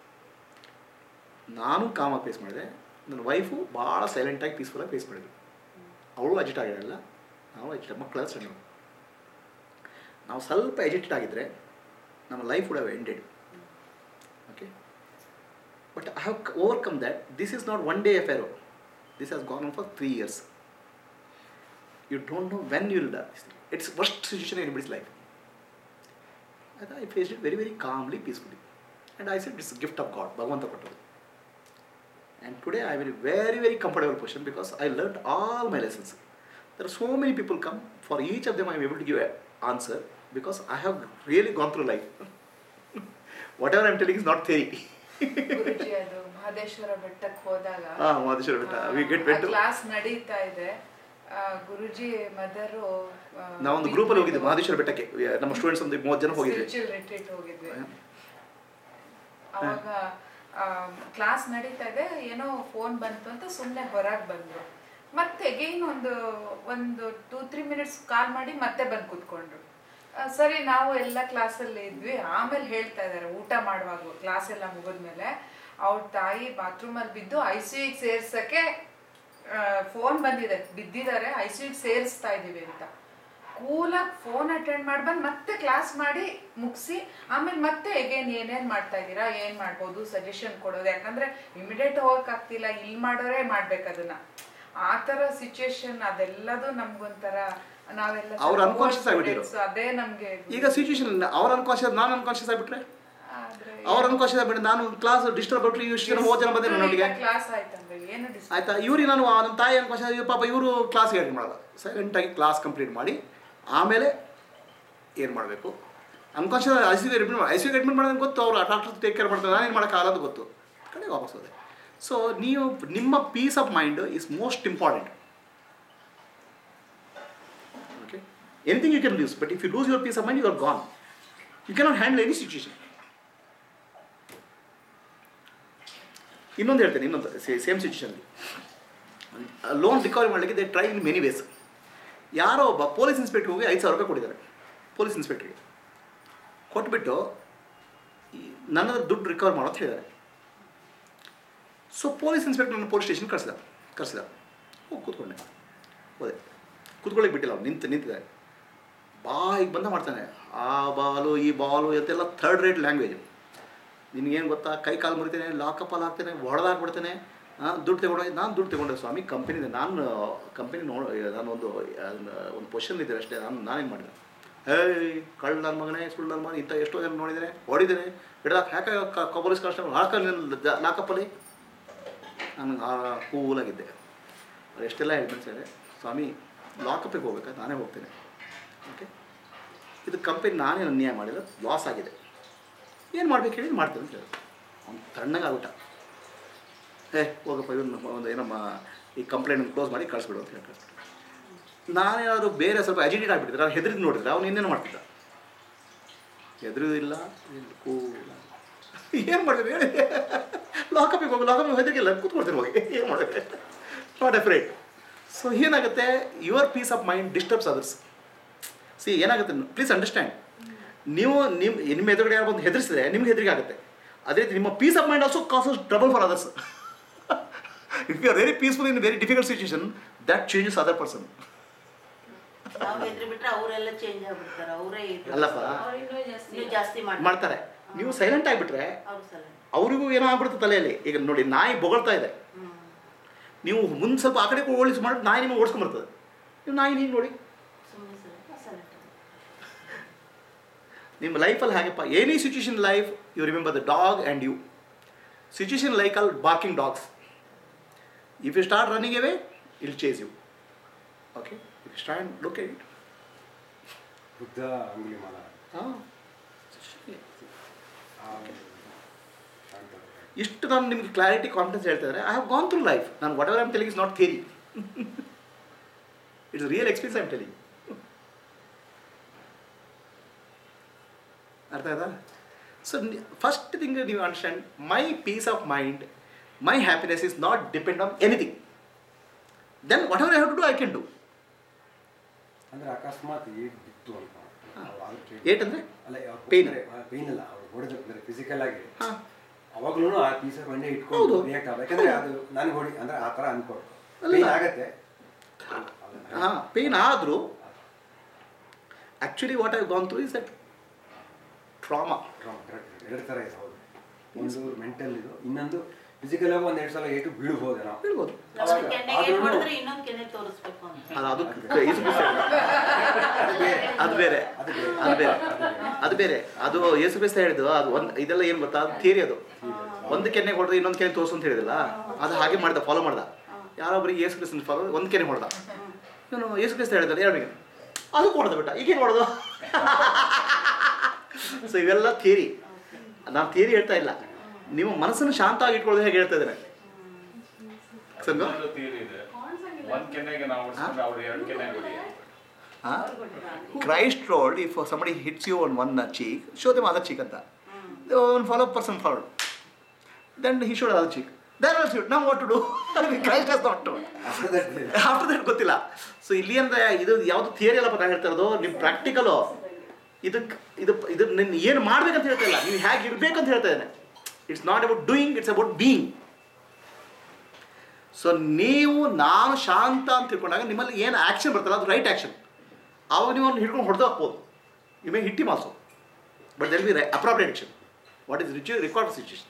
ನಾನು ಕಾಮಾಗಿ ಫೇಸ್ ಮಾಡಿದೆ ನನ್ನ ವೈಫು ಭಾಳ ಸೈಲೆಂಟಾಗಿ ಪೀಸ್ಫುಲ್ಲಾಗಿ ಫೇಸ್ ಮಾಡಿದ್ವಿ ಅವಳು ಅಜಿಟ್ ಆಗಿರಲ್ಲ ನಾವು ಅಜಿಟ್ ಮಕ್ಕಳ ಸಣ್ಣ ನಾವು ಸ್ವಲ್ಪ ಎಜಿಟೆಡ್ ಆಗಿದ್ದರೆ ನಮ್ಮ life would have ended okay but I have overcome that this is not one day affair this has gone on for three years you don't know when you will it's worst situation in bids life ಆಯ್ತಾ I face it very very calmly peacefully and I set it's gift of god ಭಗವಂತ ಕೊಟ್ಟರು and today I will very very comfortable position because I learn all my lessons there are so many people come for each of them I able to give answer because I have really gone through life whatever I'm telling is not theory Guruji ಅದು ಮಹದೇಶ್ವರ ಬೆಟ್ಟಕ್ಕೆ ಹೋದಾಗ ಹಾಂ ಮಾದೇಶ್ವರ ಬೆಟ್ಟ we get bait class ನಡೀತಾ ಇದೆ ಆ, ಗುರುಜಿ ಮದರು ನಾವೊಂದು ಗ್ರೂಪಲ್ಲಿ ಹೋಗಿದ್ದೆ ಮಹದೇಶ್ವರ ಬೆಟ್ಟಕ್ಕೆ ನಮ್ಮ ಸ್ಟೂಡೆಂಟ್ಸ್ ಒಂದು ಮೂವತ್ತು ಜನ ಹೋಗಿದ್ವಿ ರಿಟ್ರೀಟ್ ಹೋಗಿದ್ವಿ ಅವಾಗ ಕ್ಲಾಸ್ ನಡೀತಾ ಇದೆ ಏನೋ ಫೋನ್ ಬಂತು ಅಂತ ಸುಮ್ಮನೆ ಹೊರಗೆ ಬಂದ್ರು ಮತ್ತೆ ಅಗೈನ್ ಒಂದು ಒಂದು ಟೂ ತ್ರೀ ಮಿನಿಟ್ಸ್ ಕಾಲ್ ಮಾಡಿ ಮತ್ತೆ ಬಂದು ಕೂತ್ಕೊಂಡ್ರು ಆ, ಸರಿ ನಾವು ಎಲ್ಲ ಕ್ಲಾಸಲ್ಲಿ ಇದ್ವಿ ಆಮೇಲೆ ಹೇಳ್ತಾ ಇದ್ದಾರೆ ಊಟ ಮಾಡುವಾಗ ಕ್ಲಾಸ್ ಎಲ್ಲ ಮುಗಿದ್ಮೇಲೆ ಅವ್ರ ತಾಯಿ ಬಾತ್ರೂಮಲ್ಲಿ ಬಿದ್ದು ಐ ಸಿ ಯುಗೆ ಸೇರ್ಸಕ್ಕೆ ಫೋನ್ ಬಂದಿದೆ ಬಿದ್ದಿದ್ದಾರೆ ಐ ಸಿ ಯುಗೆ ಸೇರಿಸ್ತಾ ಇದ್ದೀವಿ ಅಂತ ಕೂಲಾಗಿ ಫೋನ್ ಅಟೆಂಡ್ ಮಾಡಿ ಬಂದು ಮತ್ತೆ ಕ್ಲಾಸ್ ಮಾಡಿ ಮುಗಿಸಿ ಆಮೇಲೆ ಮತ್ತೆ ಎಗೇನ್ ಏನೇನು ಮಾಡ್ತಾ ಇದ್ದೀರಾ ಏನು ಮಾಡ್ಬೋದು ಸಜೆಷನ್ ಕೊಡೋದು ಯಾಕಂದ್ರೆ ಇಮಿಡಿಯೇಟ್ ಹೋಗಕ್ಕಾಗ್ತಿಲ್ಲ ಇಲ್ಲಿ ಮಾಡೋರೇ ಮಾಡ್ಬೇಕು ಅದನ್ನ ಆ ಥರ ಸಿಚುವೇಶನ್ ಅದೆಲ್ಲದು ನಮ್ಗೊಂಥರ ನಾವೆಲ್ಲ ಅವ್ರು unconscious ಆಗ್ಬಿಟ್ಟಿದ್ರು. students, ಅದೇ ನಮ್ಗೆ ಈಗ ಸಿಚುವೇಶನ್ ಅವ್ರ ಅನ್ಕಾನ್ಶಿಯಸ್ ನಾನು ಅನ್ಕಾನ್ಶಿಯಸ್ ಆಗಿಬಿಟ್ರೆ ಆದ್ರೆ ಅವ್ರ ಅನ್ಕಾನ್ಶಿಯಸ್ ಆಗ್ಬಿಟ್ಟು ನಾನು ಕ್ಲಾಸ್ ಡಿಸ್ಟರ್ಬ್ ಬಿಟ್ರೆ ಇಷ್ಟು ಜನ ಮೂವತ್ತು ಜನ ಬಂದಿರೋ ನೊಟ್ಟಿಗೆ ಕ್ಲಾಸ್ ಆಯ್ತಂದ್ರೆ ಏನು disturb- ಆಯ್ತಾ ಇವ್ರಿಗೆ ನಾನು ಆ ನಮ್ಮ ತಾಯಿ ಅನ್ಕಾನ್ಶಿಯಸ್ ಪಾಪ ಇವರು ಕ್ಲಾಸ್ಗೆ ಅಟೆಂಡ್ ಮಾಡಲ್ಲ ಸೈಲೆಂಟಾಗಿ ಕ್ಲಾಸ್ ಕಂಪ್ಲೀಟ್ ಮಾಡಿ ಆಮೇಲೆ ಏನು ಮಾಡಬೇಕು ಅನ್ಕಾನ್ಶಿಯಸ್ ಐ ಸಿ ಅಡ್ಮಿಟ್ ಮಾಡಿ ಐ ಸಿ ಅಡ್ಮಿಟ್ ಮಾಡೋದು ಗೊತ್ತು ಅವ್ರು ಡಾಕ್ಟರ್ ಟೇಕ್ ಕೇರ್ ಮಾಡ್ತಾರೆ ನಾನೇನು ಮಾಡೋಕ್ಕಾಗಲ್ಲ ಅಂತ ಗೊತ್ತು ಕಡೆ ವಾಪಸ್ ಹೋದೆ ಸೊ ನೀವು ನಿಮ್ಮ peace of mind is most important okay anything you can lose but if you lose your peace of mind you are gone you cannot handle any situation ಇನ್ನೊಂದು ಹೇಳ್ತೇನೆ ಇನ್ನೊಂದು ಸೇಮ್ ಸಿಚುವೇಶನ್ ಲೋನ್ ರಿಕವರಿ ಮಾಡಲಿಕ್ಕೆ they try in many ways ಯಾರೋ ಒಬ್ಬ police ಇನ್ಸ್ಪೆಕ್ಟ್ರಿಗೆ ಹೋಗಿ ಐದು ಸಾವಿರ ರೂಪಾಯಿ ಕೊಟ್ಟಿದ್ದಾರೆ ಪೊಲೀಸ್ ಇನ್ಸ್ಪೆಕ್ಟ್ರಿಗೆ ಕೊಟ್ಬಿಟ್ಟು ಈ ನನ್ನ ಹತ್ರ ದುಡ್ಡು ರಿಕವರ್ ಮಾಡೋ ಅಂತ ಹೇಳಿದ್ದಾರೆ ಸೊ ಪೊಲೀಸ್ ಇನ್ಸ್ಪೆಕ್ಟರ್ ನನ್ನ ಪೊಲೀಸ್ ಸ್ಟೇಷನ್ ಕಳಿಸಿದ ಕಳಿಸಿದ ಹೋಗಿ ಕೂತ್ಕೊಂಡೆ ಹೋದೆ ಕೂತ್ಕೊಳ್ಳಿಕ್ಕೆ ಬಿಟ್ಟಿಲ್ಲ ಅವ್ನು ನಿಂತು ನಿಂತಿದ್ದಾರೆ ಬಾಯಿಗೆ ಬಂದ ಮಾಡ್ತಾನೆ ಆ ಬಾಲು ಈ ಬಾಲು ಅಂತೆಲ್ಲ ಥರ್ಡ್ ರೇಟ್ ಲ್ಯಾಂಗ್ವೇಜ್ ನಿನಗೇನು ಗೊತ್ತಾ ಕೈ ಕಾಲು ಮುರಿತೇನೆ ಲಾಕಪ್ಪಲ್ಲಿ ಹಾಕ್ತೇನೆ ಹೊಡೆದಾಕ್ಬಿಡ್ತೇನೆ ಹಾಂ ದುಡ್ಡು ತಗೊಂಡೋಗಿ ನಾನು ದುಡ್ಡು ತಗೊಂಡೆ ಸ್ವಾಮಿ ಕಂಪನಿದೆ ನಾನು ಕಂಪನಿ ನೋಡ ನಾನು ಒಂದು ಅದನ್ನ ಒಂದು ಪೊಸಿಷನ್ ಇದ್ದೆ ಅಷ್ಟೇ ನಾನು ನಾನೇನು ಮಾಡಿದೆ ಏಯ್ ಕಳ್ಳ ನನ್ನ ಮಗನೇ ಸುಳ್ಳು ನನ್ನ ಮಗನೇ ಇಂಥ ಎಷ್ಟೋ ಜನ ನೋಡಿದ್ದೇನೆ ಹೊಡಿದ್ದೇನೆ ಹಿಡ್ದಾಕ ಯಾಕೆ ಪೊಲೀಸ್ ಕಾನ್ಸ್ಟೇಬಲ್ ಹಾಕ ಲಾಕಪ್ಪಲ್ಲಿ ನಾನು ಕೂಲಾಗಿದ್ದೆ ಅವ್ರು ಎಷ್ಟೆಲ್ಲ ಹೇಳ್ಬೇಕು ಸರ್ ಸ್ವಾಮಿ ಲಾಕಪ್ಪಿಗೆ ಹೋಗ್ಬೇಕಾ ನಾನೇ ಹೋಗ್ತೇನೆ ಓಕೆ ಇದು ಕಂಪನಿ ನಾನೇ ಅನ್ಯಾಯ ಮಾಡಿಲ್ಲ ಲಾಸ್ ಆಗಿದೆ ಏನು ಮಾಡ್ಬೇಕು ಹೇಳಿ ಮಾಡ್ತೇನೆ ಅಂತ ಹೇಳಿದ್ರು ಅವ್ನು ತಣ್ಣಗಾಗ್ಬಿಟ್ಟ ಏ ಹೋಗಪ್ಪ ಇವನು ಒಂದು ಏನಮ್ಮ ಈ ಕಂಪ್ಲೇಂಟ್ ಕ್ಲೋಸ್ ಮಾಡಿ ಕಳಿಸ್ಬಿಡು ಅಂತ ಹೇಳಿ ಕಳಿಸ್ಬಿಟ್ಟು ನಾನೇನಾದ್ರು ಬೇರೆ ಸ್ವಲ್ಪ ಅಜಿಟೇಟ್ ಆಗಿಬಿಟ್ಟಿದ್ರೆ ನಾನು ಹೆದರಿದ್ ನೋಡಿದ್ರೆ ಅವ್ನು ಇನ್ನೇನು ಮಾಡ್ತಿದ್ದ ಹೆದರಿದಿಲ್ಲ ಏನು ಮಾಡ್ಬೇಕು ಹೇಳಿ ಲಾಕಪ್ಪಿಗೆ ಹೋಗಿ ಲಾಕಪ್ ಹೆದರಿಗಿಲ್ಲ ಕೂತ್ಕೊಡ್ತೀನಿ ಹೋಗಿ ಏನು ಮಾಡಬೇಕು ನಾಟ್ ಅಫ್ರೇಡ್ ಸೊ ಏನಾಗುತ್ತೆ your peace of mind disturbs others see ಏನಾಗುತ್ತೆ ಪ್ಲೀಸ್ ಅಂಡರ್ಸ್ಟ್ಯಾಂಡ್ ನೀವು ನಿಮ್ಮ ನಿಮ್ಮ ಎದುರುಗಡೆ ಯಾರು ಬಂದು ಹೆದರಿಸಿದ್ರೆ ನಿಮ್ಗೆ ಹೆದರಿಕೆ ಆಗುತ್ತೆ ಅದೇ ರೀತಿ ನಿಮ್ಮ peace of mind also causes trouble for others if you are very peaceful in very difficult situation that changes other person ನಾವು ಹೆದ್ರಿ ಬಿಟ್ರೆ ಅವರೆಲ್ಲ ಚೇಂಜ್ ಆಗ್ಬಿಡ್ತಾರೆ ಅವರೇ ಅಲ್ಲಪ್ಪ. ನೀವು ಜಾಸ್ತಿ ಮಾಡಿ ಮಾಡ್ತಾರೆ ನೀವು ಸೈಲೆಂಟ್ ಆಗಿಬಿಟ್ರೆ ಅವ್ರು ಸಲ ಅವರಿಗೂ ಏನೋ ಆಗ್ಬಿಡುತ್ತೆ ತಲೆಯಲ್ಲಿ ಈಗ ನೋಡಿ ನಾಯಿ ಬೊಗಳ್ತಾ ಇದೆ ಹ್ಮ್ ನೀವು ಮುಂದೆ ಸ್ವಲ್ಪ ಆ ಕಡೆ ಓಡಿಸಿ ಮಾಡಿ ನಾಯಿ ನಿಮಗೆ ಓಡಿಸ್ಕೊಂಬರ್ತದೆ ನೀವು ನಾಯಿ ನೀವು ನೋಡಿ ಸುಮ್ಮನೆ ಸಲ ಸಲ ನಿಮ್ಮ ಲೈಫಲ್ಲಿ ಹಾಗೆಪ್ಪ any situation life you remember the dog and you situation like all barking dogs if you start running away ill chase you okay if start look it Buddha Angulimala ಹಾಂ ಆ ಶಾಂತ ಇಷ್ಟು ನಾನು ನಿಮಗೆ ಕ್ಲಾರಿಟಿ ಕಾನ್ಫಿಡೆನ್ಸ್ ಹೇಳ್ತಾ ಇದ್ದಾರೆ I have gone through life ನಾನು whatever I'm telling is not theory it's real experience I'm telling ಅರ್ಥ ಆಯ್ತಾ ಸೊ ಫಸ್ಟ್ ಥಿಂಗ್ ನೀವು understand my peace of mind my happiness is not depend on anything then whatever I have to do I can do ಅಂದ್ರೆ ಅಕಸ್ಮಾತ್ eight ಬಿತ್ತು ಅಂತ ಅವ್ರು ಅದಕ್ಕೆ- eight ಅಂದರೆ ಅಲ್ಲ Pain. ಪೇನ್ ಅಲ್ಲ ಅವ್ರು ಹೊಡೆದು ಅಂದರೆ ಫಿಸಿಕಲ್ ಆಗಿ ಹಾಂ ಅವಾಗ್ಲೂ ಆ ಪೀಸ್ ಆಫ್ ಮಂಡೆ ಹೌದು. ಇಟ್ಕೊಂಡು ರಿಯಾಕ್ಟ್ ಆಗ್ಬೇಕು ಯಾಕಂದ್ರೆ ಅದು ನನಗೆ ಹೊಡಿ ಅಂದ್ರೆ ಆ ಥರ ಅನ್ಕೊಡು ಅಲ್ಲ. ಪೇನ್ ಆಗತ್ತೆ ಹಾಂ ಪೇನ್ ಆದರೂ actually what I gone through is that trauma correct ಎರಡು ಥರ ಇದೆ ಹೌದು ಒಂದು ಮೆಂಟಲ್ ಇದು ಇನ್ನೊಂದು ಫಿಸಿಕಲ್ ಆಗಿ ಒಂದ್ ಎರಡು ಸಲ ಏಟು ಬೀಳ್ಬೋದು ನಾವು ಹೇಳ್ಬೋದು ನಾವು ಅವಾಗ ಕೆನ್ನೆಗೆ ಏನ್ ಆದ್ರೂನು- ಮಾಡಿದ್ರೆ ಇನ್ನೊಂದು ಕೆನೆ ತೋರಿಸ್ಬೇಕು ಅಂತ ಅದು ಅದು ಯೇಸು ಕ್ರಿಸ್ತ ಹೇಳಿದ್ದು. ಅದು ಬೇರೆ ಅದು ಬೇರೆ ಅದು ಬೇರೆ ಅದು ಬೇರೆ ಅದು ಯೇಸು ಕ್ರಿಸ್ತ ಹೇಳಿದ್ದು ಅದು ಒಂದು ಇದೆಲ್ಲ ಏನು ಗೊತ್ತಾ ಅದು ಥಿಯರಿ ಅದು ಒಂದು ಕೆನ್ನೆ ಹೊಡೆದ್ರೆ ಇನ್ನೊಂದು ಕೆನೆ ತೋರಿಸು ಅಂತ ಹೇಳಿದಿಲ್ಲ ಅದು ಹಾಗೆ ಮಾಡ್ದ ಫಾಲೋ ಮಾಡ್ದ ಯಾರೊಬ್ಬರಿಗೆ ಯೇಸು ಕ್ರಿಸ್ತನ ಫಾಲೋ ಒಂದು ಕೆನೆ ಹೊಡೆದ ಇವನು ಯೇಸು ಕ್ರಿಸ್ತ ಹೇಳಿದ್ರೆ ಎರಡು ಕೆನೆ ಅದು ಹೊಡೆದ ಬಿಟ್ಟ ಈಗೇನು ಹೊಡೆದು ಸೊ ಇವೆಲ್ಲ ಥಿಯರಿ ನಾನು ಥಿಯರಿ ಹೇಳ್ತಾ ಇಲ್ಲ ನಿಮ್ಮ ಮನಸ್ಸನ್ನು ಶಾಂತವಾಗಿ ಇಟ್ಕೊಳ್ಳೋದು ಹೇಗೆ ಹೇಳ್ತಾ ಇದ್ದೇನೆ ಸಂಗು ಇನ್ನೊಂದು theory ಇದೆ ಒಂದ್ ಕೆನ್ನೆಗೆ ನಾವು ಓಡಿಸ್ಕೊಂಡು ಅವ್ರು ಎರಡು ಕೆನ್ನೆ ಹೊಡಿ Huh? Christ told if somebody hits you on one cheek, show them other cheek ಅಂತ The one follow person followed. Then he showed other cheek. Then also now what to do? Christ has not told. After that, after that ಗೊತ್ತಿಲ್ಲ so ಇಲ್ಲಿ ಅಂದ್ರೆ ಇದು ಯಾವುದು theory ಅಲ್ಲ ನಾನು ಹೇಳ್ತಾ ಇರೋದು ನಿಮ್ಮ ಪ್ರಾಕ್ಟಿಕಲು ಇದಕ್ಕೆ ಇದು ಇದು ನಿನ್ನ ಏನು ಮಾಡ್ಬೇಕಂತ ಹೇಳ್ತಾ ಇಲ್ಲ ನೀವು ಹೇಗೆ ಇರಬೇಕಂತ ಹೇಳ್ತಾ ಇದ್ದೇನೆ it's not about doing it's about being so ನೀವು ನಾನು ಶಾಂತ ಅಂತ ತಿಳ್ಕೊಂಡಾಗ ನಿಮ್ಮಲ್ಲಿ ಏನು ಆ್ಯಕ್ಷನ್ ಬರ್ತಲ್ಲ ಅದು ರೈಟ್ ಆ್ಯಕ್ಷನ್ ಆವಾಗ ನೀವು ಅವ್ನು ಹಿಡ್ಕೊಂಡು ಹೊಡೆದು ಹಾಕ್ಬೋದು you may hit him also but there'll be appropriate action what is rich record situation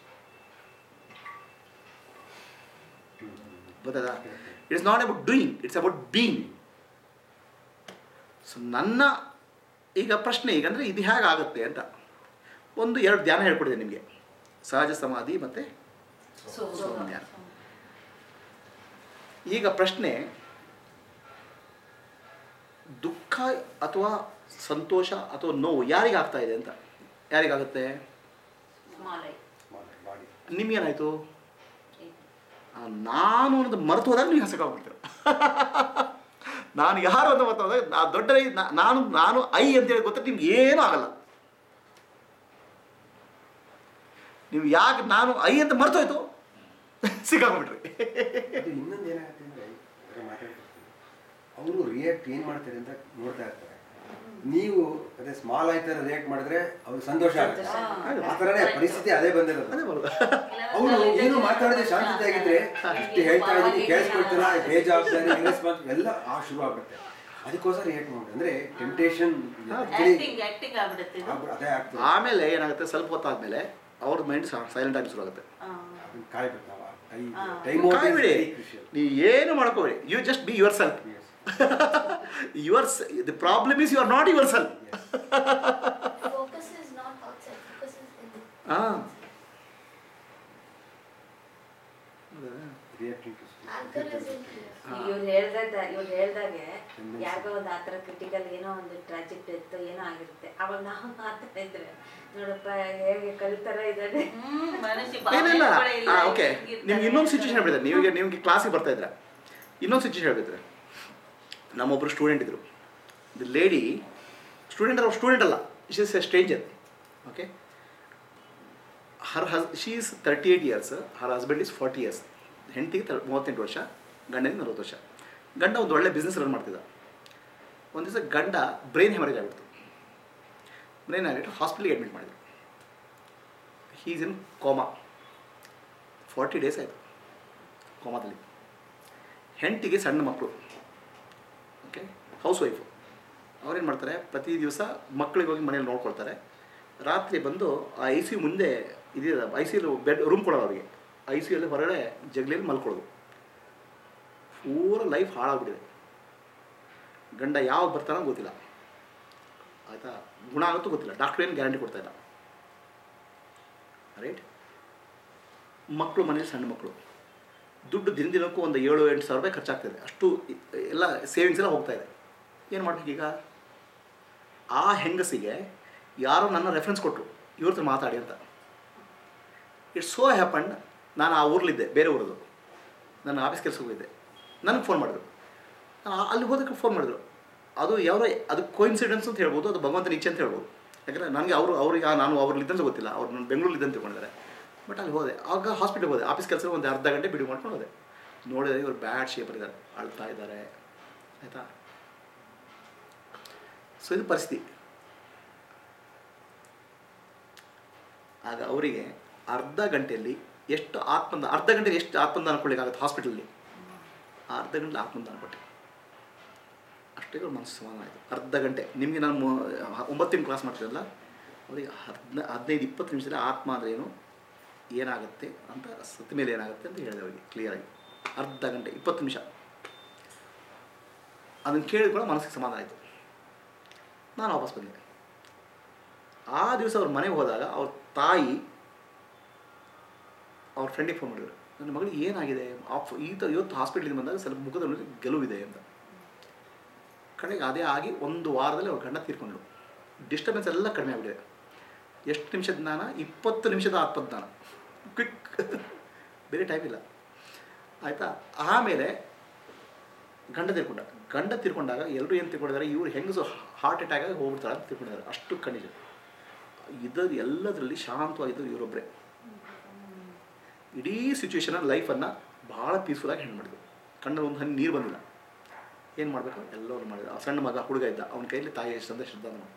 ಗೊತ್ತದ it's not about doing it's about being so ನನ್ನ ಈಗ ಪ್ರಶ್ನೆ ಈಗ ಅಂದರೆ ಇದು ಹೇಗಾಗುತ್ತೆ ಅಂತ ಒಂದು ಎರಡು ಧ್ಯಾನ ಹೇಳ್ಕೊಡಿದೆ ನಿಮಗೆ ಸಹಜ ಸಮಾಧಿ ಮತ್ತು ಸೊ ಧ್ಯಾನ ಈಗ ಪ್ರಶ್ನೆ ದುಃಖ ಅಥವಾ ಸಂತೋಷ ಅಥವಾ ನೋವು ಯಾರಿಗಾಗ್ತಾ ಇದೆ ಅಂತ ಯಾರಿಗಾಗುತ್ತೆ ಮಾಲೈ ಬಾಡಿ ನಿಮ್ಗೇನಾಯಿತು ನಾನು ಅನ್ನೋದು ಮರೆತು ಹೋದಾಗ ನೀವು ಹಸಕಾಗ್ಬಿಡ್ತೀರ ನಾನು ಯಾರು ಅಂತ ಮರೆತು ಹೋದಾಗ ನಾ ದೊಡ್ಡ ಐ- ನಾ- ನಾನು ನಾನು ಐ ಅಂತೇಳಿ ಗೊತ್ತಿಟ್ಟು ನಿಮ್ಗೆ ಏನೂ ಆಗಲ್ಲ ನೀವು ಯಾಕೆ ನಾನು ಐ ಅಂತ ಮರ್ತೋಯ್ತು ಸಿಕ್ಕಾಕೊಂಡ್ಬಿಟ್ರಿ ಅದು ಇನ್ನೊಂದು ಏನಾಗುತ್ತೆ ಅಂದರೆ ಮಾತಾಡ್ತಿರ್ತೀನಿ ಅವರು ರಿಯಾಕ್ಟ್ ಏನು ಮಾಡ್ತಾರೆ ಅಂತ ನೋಡ್ತಾ ಇರ್ತಾರೆ ನೀವು ಅದೇ ಸ್ಮಾಲ್ ಆಯ್ತಾರ ರಿಯಾಕ್ಟ್ ಮಾಡಿದ್ರೆ ಅವ್ರಿಗೆ ಸಂತೋಷ ಆಗುತ್ತೆ ಆ ಥರನೇ ಪರಿಸ್ಥಿತಿ ಅದೇ ಬಂದಿರೋದು ಅದೇ ಬರೋದು ಅವರು ಏನು ಮಾತಾಡದೆ ಶಾಂತತೆ ಆಗಿದ್ರೆ ಇಷ್ಟು ಹೇಳ್ತಾ ಇದ್ದೀನಿ ಕೇಳಿಸ್ಕೊಳ್ತಾರ ಬೇಜವಾಬ್ದಾರಿ ಇರ್ರೆಸ್ಪಾನ್ಸ್ ಎಲ್ಲ ಆ ಶುರು ಆಗುತ್ತೆ ಅದಕ್ಕೋಸ್ಕರ ರಿಯಾಕ್ಟ್ ಮಾಡಿ ಅಂದ್ರೆ ಟೆಂಪ್ಟೇಷನ್ ಆಕ್ಟಿಂಗ್ ಆಕ್ಟಿಂಗ್ ಆಗ್ಬಿಡುತ್ತೆ ಇದು ಅದೇ ಆಗ್ತದೆ ಆಮೇಲೆ ಏನಾಗುತ್ತೆ ಸ್ವಲ್ಪ ಹೊತ್ತಾದ್ಮೇಲೆ ಅವ್ರ ಮೈಂಡ್ ಸೈಲೆಂಟ್ ಆಗಿ ಶುರು ಆಗುತ್ತೆ ಆ, ಅದನ್ನ ಕಾಯ್ಬಿಡ್ತಾವ ಹಾ. ಟೈಮ್ ಕಾಯ್ಬಿಡಿ ನೀವು ಏನು ಮಾಡ್ಕೋಬೇಡಿ you just be yourself your the problem is you are not yourself Focus is not outside, focus is in the ಹಾಂ reacting anchor is in here. ಇವ್ರು ಹೇಳ್ದಾಗ ಇವ್ರು ಹೇಳ್ದಾಗೆ ಯಾರಿಗೋ ಒಂದು ಆ ಥರ ಕ್ರಿಟಿಕಲ್ ಏನೋ ಒಂದು ಟ್ರಾಜಿಕ್ ಡೆತ್ ಏನೋ ಆಗಿರುತ್ತೆ ಅವಾಗ ನಾವು ಮಾತಾಡ್ತಾ ಇದ್ರೆ ನೋಡಪ್ಪ ಹೇಗೆ ಕಲಿತಾರ ಇದ್ದಾರೆ ಹ್ಮ್, ಮನಸ್ಸಿಗೆ ಏನಿಲ್ಲ ಭಾವನೆಗಳೇ ಇಲ್ಲ, ಓಕೆ ಹಿಂಗಿರ್ತಾರೆ. ನಿಮ್ಗೆ ಇನ್ನೊಂದು ಸಿಚುವೇಶನ್ ಹೇಳ್ಬಿಡ್ತಾರೆ ನೀವು ನಿಮಗೆ ಕ್ಲಾಸಿಗೆ ಬರ್ತಾ ಇದ್ರೆ ಇನ್ನೊಂದು ಸಿಚುವೇಶನ್ ಹೇಳ್ಬಿಡ್ತಾರೆ ನಮ್ಮೊಬ್ಬರು ಸ್ಟೂಡೆಂಟ್ ಇದ್ರು ದಿ ಲೇಡಿ ಸ್ಟೂಡೆಂಟ್ ಅವ್ರ ಸ್ಟೂಡೆಂಟ್ ಅಲ್ಲ is is a stranger okay her has she is thirty eight years her husband is forty years ಹೆಂಡತಿಗೆ ತ ಮೂವತ್ತೆಂಟು ವರ್ಷ ಗಂಡನಿಗೆ ನಲ್ವತ್ತು ವರ್ಷ ಗಂಡ ಒಂದು ಒಳ್ಳೆ ಬಿಸ್ನೆಸ್ ರನ್ ಮಾಡ್ತಿದ್ದ ಒಂದು ದಿವಸ ಗಂಡ ಬ್ರೈನ್ ಹೆಮರೇಜ್ ಆಗಿಬಿಡ್ತು ಬ್ರೈನ್ ಆಗಿಬಿಟ್ಟು ಹಾಸ್ಪಿಟ್ಲಿಗೆ ಅಡ್ಮಿಟ್ ಮಾಡಿದ್ರು he's in coma forty days ಆಯಿತು ಕೋಮಾದಲ್ಲಿ ಹೆಂಡತಿಗೆ ಸಣ್ಣ ಮಕ್ಕಳು ಓಕೆ ಹೌಸ್ ವೈಫು ಅವ್ರೇನು ಮಾಡ್ತಾರೆ ಪ್ರತಿ ದಿವಸ ಮಕ್ಕಳಿಗೆ ಹೋಗಿ ಮನೇಲಿ ನೋಡ್ಕೊಳ್ತಾರೆ ರಾತ್ರಿ ಬಂದು ಆ ಐ ಸಿ ಮುಂದೆ ಇದೆಯಲ್ಲ ಐ ಸಿ ಬೆಡ್ ರೂಮ್ ಕೊಡೋದು ಅವರಿಗೆ ಐ ಸಿ ಅಲ್ಲಿ ಹೊರಗಡೆ ಜಗ್ಲಿಯಲ್ಲಿ ಮಲ್ಕೊಳ್ಳೋದು ಪೂರ ಲೈಫ್ ಹಾಳಾಗ್ಬಿಟ್ಟಿದೆ ಗಂಡ ಯಾವಾಗ ಬರ್ತಾನೋ ಗೊತ್ತಿಲ್ಲ ಆಯಿತಾ ಗುಣ ಆಗುತ್ತೋ ಗೊತ್ತಿಲ್ಲ ಡಾಕ್ಟ್ರ್ ಏನು ಗ್ಯಾರಂಟಿ ಕೊಡ್ತಾ ಇಲ್ಲ ರೈಟ್ ಮಕ್ಕಳು ಮನೇಲಿ ಸಣ್ಣ ಮಕ್ಕಳು ದುಡ್ಡು ದಿನ ದಿನಕ್ಕೂ ಒಂದು ಏಳು ಎಂಟು ಸಾವಿರ ರೂಪಾಯಿ ಖರ್ಚಾಗ್ತಿದೆ ಅಷ್ಟು ಇ- ಎಲ್ಲ ಸೇವಿಂಗ್ಸ್ ಎಲ್ಲ ಹೋಗ್ತಾ ಇದೆ ಏನು ಮಾಡ್ಬೇಕೀಗ ಆ ಹೆಂಗಸಿಗೆ ಯಾರೋ ನನ್ನ ರೆಫರೆನ್ಸ್ ಕೊಟ್ಟರು ಇವ್ರ ಹತ್ರ ಮಾತಾಡಿ ಅಂತ ಇಟ್ಸ್ ಸೋ ಹ್ಯಾಪಂಡ್ ನಾನು ಆ ಊರಲ್ಲಿದ್ದೆ ಬೇರೆ ಊರದು ನನ್ನ ಆಫೀಸ್ ಕೆಲಸ ಹೋಗಿದ್ದೆ ನನಗೆ ಫೋನ್ ಮಾಡಿದ್ರು ನಾನು ಆ- ಅಲ್ಲಿ ಹೋದಕ್ಕೆ ಫೋನ್ ಮಾಡಿದ್ರು ಅದು ಯಾರೋ ಅದು ಕೋಇನ್ಸಿಡೆನ್ಸ್ ಅಂತ ಹೇಳ್ಬೋದು ಅದು ಭಗವಂತನ ಇಚ್ಛೆ ಅಂತ ಹೇಳ್ಬೋದು ಯಾಕಂದರೆ ನನಗೆ ಅವರು ಅವ್ರಿಗೆ ಆ- ನಾನು ಅವ್ರಲ್ಲಿದ್ದಂತ ಗೊತ್ತಿಲ್ಲ ಅವ್ರು ನಾನು ಬೆಂಗಳೂರಲ್ಲಿದ್ದಂತ ತಿಳ್ಕೊಂಡಿದ್ದಾರೆ ಬಟ್ ಅಲ್ಲಿ ಹೋದೆ ಆಗ ಹಾಸ್ಪಿಟ್ಲಿಗೆ ಹೋದೆ ಆಫೀಸ್ ಕೆಲಸ ಒಂದು ಅರ್ಧ ಗಂಟೆ ಬಿಡು ಮಾಡ್ಕೊಂಡು ಹೋದೆ ನೋಡಿದ್ರೆ ಇವರು ಬ್ಯಾಡ್ ಶೇಪಲ್ಲಿದ್ದಾರೆ ಅಳ್ತಾ ಇದ್ದಾರೆ ಆಯಿತಾ ಸೊ ಇದು ಪರಿಸ್ಥಿತಿ ಆಗ ಅವರಿಗೆ ಅರ್ಧ ಗಂಟೆಯಲ್ಲಿ ಎಷ್ಟು ಆತ್ಮದ ಅರ್ಧ ಗಂಟೆಗೆ ಎಷ್ಟು ಆತ್ಮದಾನ ಕೊಡ್ಲಿಕ್ಕಾಗುತ್ತೆ ಹಾಸ್ಪಿಟಲಲ್ಲಿ ಆ ಅರ್ಧ ಗಂಟೆ ಆತ್ಮದಾನ ಕೊಟ್ಟೆ ಅಷ್ಟೇ ಅವ್ರ ಮನಸ್ಸು ಸಮಾಧಾನ ಆಯಿತು ಅರ್ಧ ಗಂಟೆ ನಿಮಗೆ ನಾನು ಮು- ಒಂಬತ್ತು ತಿಂಗಳು ಕ್ಲಾಸ್ ಮಾಡ್ತೀರಲ್ಲ ಅವರಿಗೆ ಹದಿನ ಹದಿನೈದು ಇಪ್ಪತ್ತು ನಿಮಿಷದಲ್ಲಿ ಆತ್ಮ ಅಂದರೆ ಏನು ಏನಾಗುತ್ತೆ ಅಂತ ಸತ್ತ ಮೇಲೆ ಏನಾಗುತ್ತೆ ಅಂತ ಹೇಳಿದೆ ಅವರಿಗೆ ಕ್ಲಿಯರಾಗಿ ಅರ್ಧ ಗಂಟೆ ಇಪ್ಪತ್ತು ನಿಮಿಷ ಅದನ್ನು ಕೇಳಿದ ಕೂಡ ಮನಸ್ಸಿಗೆ ಸಮಾಧಾನ ಆಯಿತು ನಾನು ವಾಪಸ್ ಬಂದೆ ಆ ದಿವಸ ಅವ್ರ ಮನೆಗೆ ಹೋದಾಗ ಅವ್ರ ತಾಯಿ ಅವ್ರ ಫ್ರೆಂಡಿಗೆ ಫೋನ್ ಮಾಡಿದ್ರು ನನ್ನ ಮಗಳಿಗೆ ಏನಾಗಿದೆ ಆಫ್ ಈ ಥರ ಇವತ್ತು ಹಾಸ್ಪಿಟ್ಲಿಂದ ಬಂದಾಗ ಸ್ವಲ್ಪ ಮುಖದ ಮೇಲೆ ಗೆಲುವಿದೆ ಅಂತ ಕಡೆಗೆ ಅದೇ ಆಗಿ ಒಂದು ವಾರದಲ್ಲಿ ಅವ್ರ ಗಂಡ ತೀರ್ಕೊಂಡ್ರು ಡಿಸ್ಟರ್ಬೆನ್ಸ್ ಎಲ್ಲ ಕಡಿಮೆ ಆಗಿದೆ ಎಷ್ಟು ನಿಮಿಷದ ಜ್ಞಾನ ಇಪ್ಪತ್ತು ನಿಮಿಷದ ಆತ್ಮಜ್ಞಾನ ಕ್ವಿಕ್ ಬೇರೆ ಟೈಮ್ ಇಲ್ಲ ಆಯಿತಾ ಆಮೇಲೆ ಗಂಡ ತೀರ್ಕೊಂಡ ಗಂಡ ತೀರ್ಕೊಂಡಾಗ ಎಲ್ಲರೂ ಏನು ತಿಳ್ಕೊಂಡಿದ್ದಾರೆ ಇವ್ರು ಹೆಂಗಸು ಹಾರ್ಟ್ ಅಟ್ಯಾಕ್ ಆಗಿ ಹೋಗ್ಬಿಡ್ತಾರೆ ಅಂತ ತಿಳ್ಕೊಂಡಿದ್ದಾರೆ ಅಷ್ಟು ಕಣ್ಣಿದೆ ಇದ್ದದ್ದು ಎಲ್ಲದರಲ್ಲಿ ಶಾಂತವಾಗಿದ್ದು ಇವರೊಬ್ಬರೇ ಇಡೀ ಸಿಚುವೇಶನ್ ಲೈಫನ್ನು ಭಾಳ ಪೀಸ್ಫುಲ್ಲಾಗಿ ಹ್ಯಾಂಡ್ ಮಾಡಿದ್ರು ಕಣ್ಣಲ್ಲಿ ಒಂದು ಹನಿ ನೀರು ಬಂದಿಲ್ಲ ಏನು ಮಾಡಬೇಕು ಎಲ್ಲರೂ ಮಾಡಿದ್ರು ಆ ಸಣ್ಣ ಮಗ ಹುಡುಗ ಇದ್ದ ಅವನ ಕೈಯಲ್ಲಿ ತಾಯಿ ಎಷ್ಟು ಅಂತ ಶ್ರದ್ಧಾ ಮಾಡಿ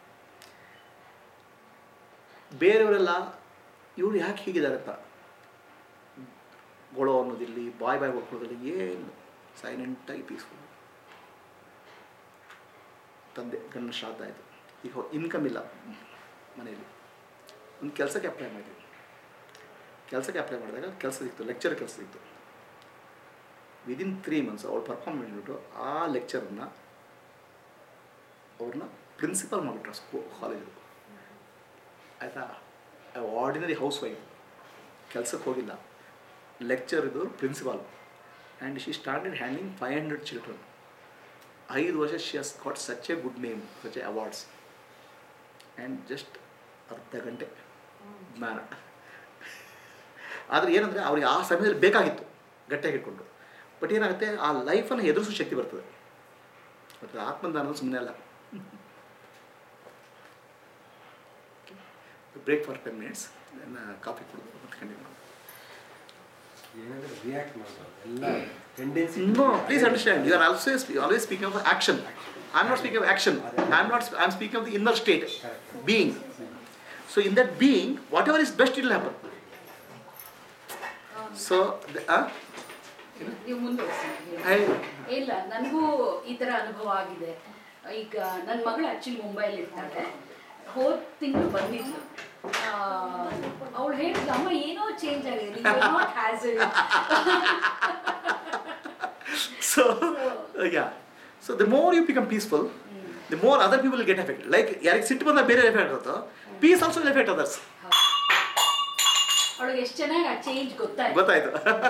ಬೇರೆಯವರೆಲ್ಲ ಇವರು ಯಾಕೆ ಹೀಗಿದ್ದಾರೆ ಅಂತ ಗೊಳೋ ಅನ್ನೋದಿಲ್ಲಿ ಬಾಯ್ ಬಾಯ್ ಹೊಡ್ಕೊಳ್ಳೋದಿಲ್ಲ ಏನು ಸೈಲೆಂಟಾಗಿ ಪೀಸ್ಫುಲ್ ತಂದೆ ಗಂಡ ಶ್ರಾದ್ದ ಆಯಿತು ಈಗ ಇನ್ಕಮ್ ಇಲ್ಲ ಮನೆಯಲ್ಲಿ ಒಂದು ಕೆಲಸಕ್ಕೆ ಅಪ್ಲೈ ಮಾಡಿದ್ವಿ ಕೆಲಸಕ್ಕೆ ಅಪ್ಲೈ ಮಾಡಿದಾಗ ಕೆಲಸ ಸಿಕ್ತು ಲೆಕ್ಚರ್ ಕೆಲಸ ಸಿಕ್ತು ವಿದಿನ್ ತ್ರೀ ಮಂತ್ಸ್ ಅವಳು ಪರ್ಫಾರ್ಮ್ ಮಾಡಿಬಿಟ್ಟು ಆ ಲೆಕ್ಚರನ್ನ ಅವ್ರನ್ನ ಪ್ರಿನ್ಸಿಪಲ್ ಮಾಡಿಬಿಟ್ರು ಸ್ಕೂ ಕಾಲೇಜು ಆಯಿತಾ ಆರ್ಡಿನರಿ ಹೌಸ್ ವೈಫ್ ಕೆಲಸಕ್ಕೆ ಹೋಗಿಲ್ಲ ಲೆಕ್ಚರ್ ಇದು principal and she started handing five hundred children ಐದು ವರ್ಷ she has got such a good name such a awards and just ಅರ್ಧ ಗಂಟೆ ಜ್ಞಾನ ಆದರೆ ಏನಂದರೆ ಅವ್ರಿಗೆ ಆ ಸಮಯದಲ್ಲಿ ಬೇಕಾಗಿತ್ತು ಗಟ್ಟಿಯಾಗಿ ಇಟ್ಕೊಂಡು ಬಟ್ ಏನಾಗುತ್ತೆ ಆ ಲೈಫನ್ನು ಎದುರಿಸೋ ಶಕ್ತಿ ಬರ್ತದೆ ಮತ್ತು ಆತ್ಮದಾನ ಸುಮ್ಮನೆ ಅಲ್ಲ break for ten minutes coffee ಕುಡಿದು ಮತ್ತೆ ಕಂಟಿನ್ಯೂ ಮಾಡೋದು ಏನಂದ್ರೆ ರಿಯಾಕ್ಟ್ ಮಾಡೋದು ಎಲ್ಲ tendency No, please understand. You are also sp- always speaking of action. I'm not speaking of action. I'm not. sp- I'm speaking of the inner state, being. So in that being, whatever is best, it will happen. So, the, uh, ನೀವು ಮುಂದುವರಿಸಿ I- ಇಲ್ಲ ನನಗೂ ಈ ಥರ ಅನುಭವ ಆಗಿದೆ ಈಗ ನನ್ನ ಮಗಳು ಆ್ಯಕ್ಚುಲಿ ಮುಂಬೈಲಿ ಇರ್ತಾಳೆ ಹೋದ ತಿಂಗಳು ಬಂದಿದ್ಲು ಅವಳು ಹೇಳಿದ್ಲು ಅಮ್ಮ ಏನೋ ಚೇಂಜ್ ಆಗಿದೆ not has so uh, yeah. So the more you become peaceful, the more other people will get affected. Like ಯಾರಿಗೆ ಸಿಟ್ಟು ಬಂದಾಗ ಬೇರೆ ಎಫೆಕ್ಟ್ ಆಗುತ್ತೋ peace also will effect others ಅವಳಿಗೆ ಎಷ್ಟು ಚೆನ್ನಾಗಿ ಆ ಚೇಂಜ್ ಗೊತ್ತಾಯ್ತು ಗೊತ್ತಾಯ್ತು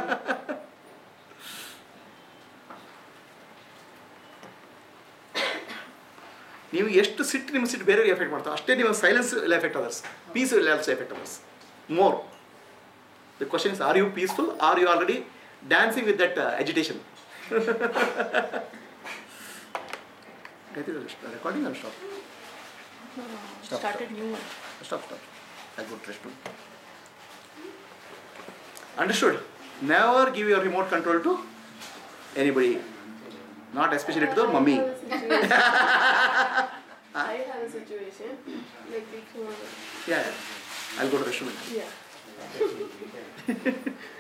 ನೀವು ಎಷ್ಟು ಸಿಟ್ಟು ನಿಮ್ಮ ಸಿಟ್ಟು ಬೇರೆಯವ್ರಿಗೆ ಎಫೆಕ್ಟ್ ಮಾಡ್ತಾವೆ ಅಷ್ಟೇ ನಿಮ್ಮ silence will effect others peace will also effect others more the question is are you peaceful are you already dancing with that agitation recording are stop Stop, started new one. Stop, stop. I go to restroom. Understood? Never give your remote control to anybody. Not especially to the mummy. I had a situation like before. Yeah, yeah. I'll go to restroom. Yeah.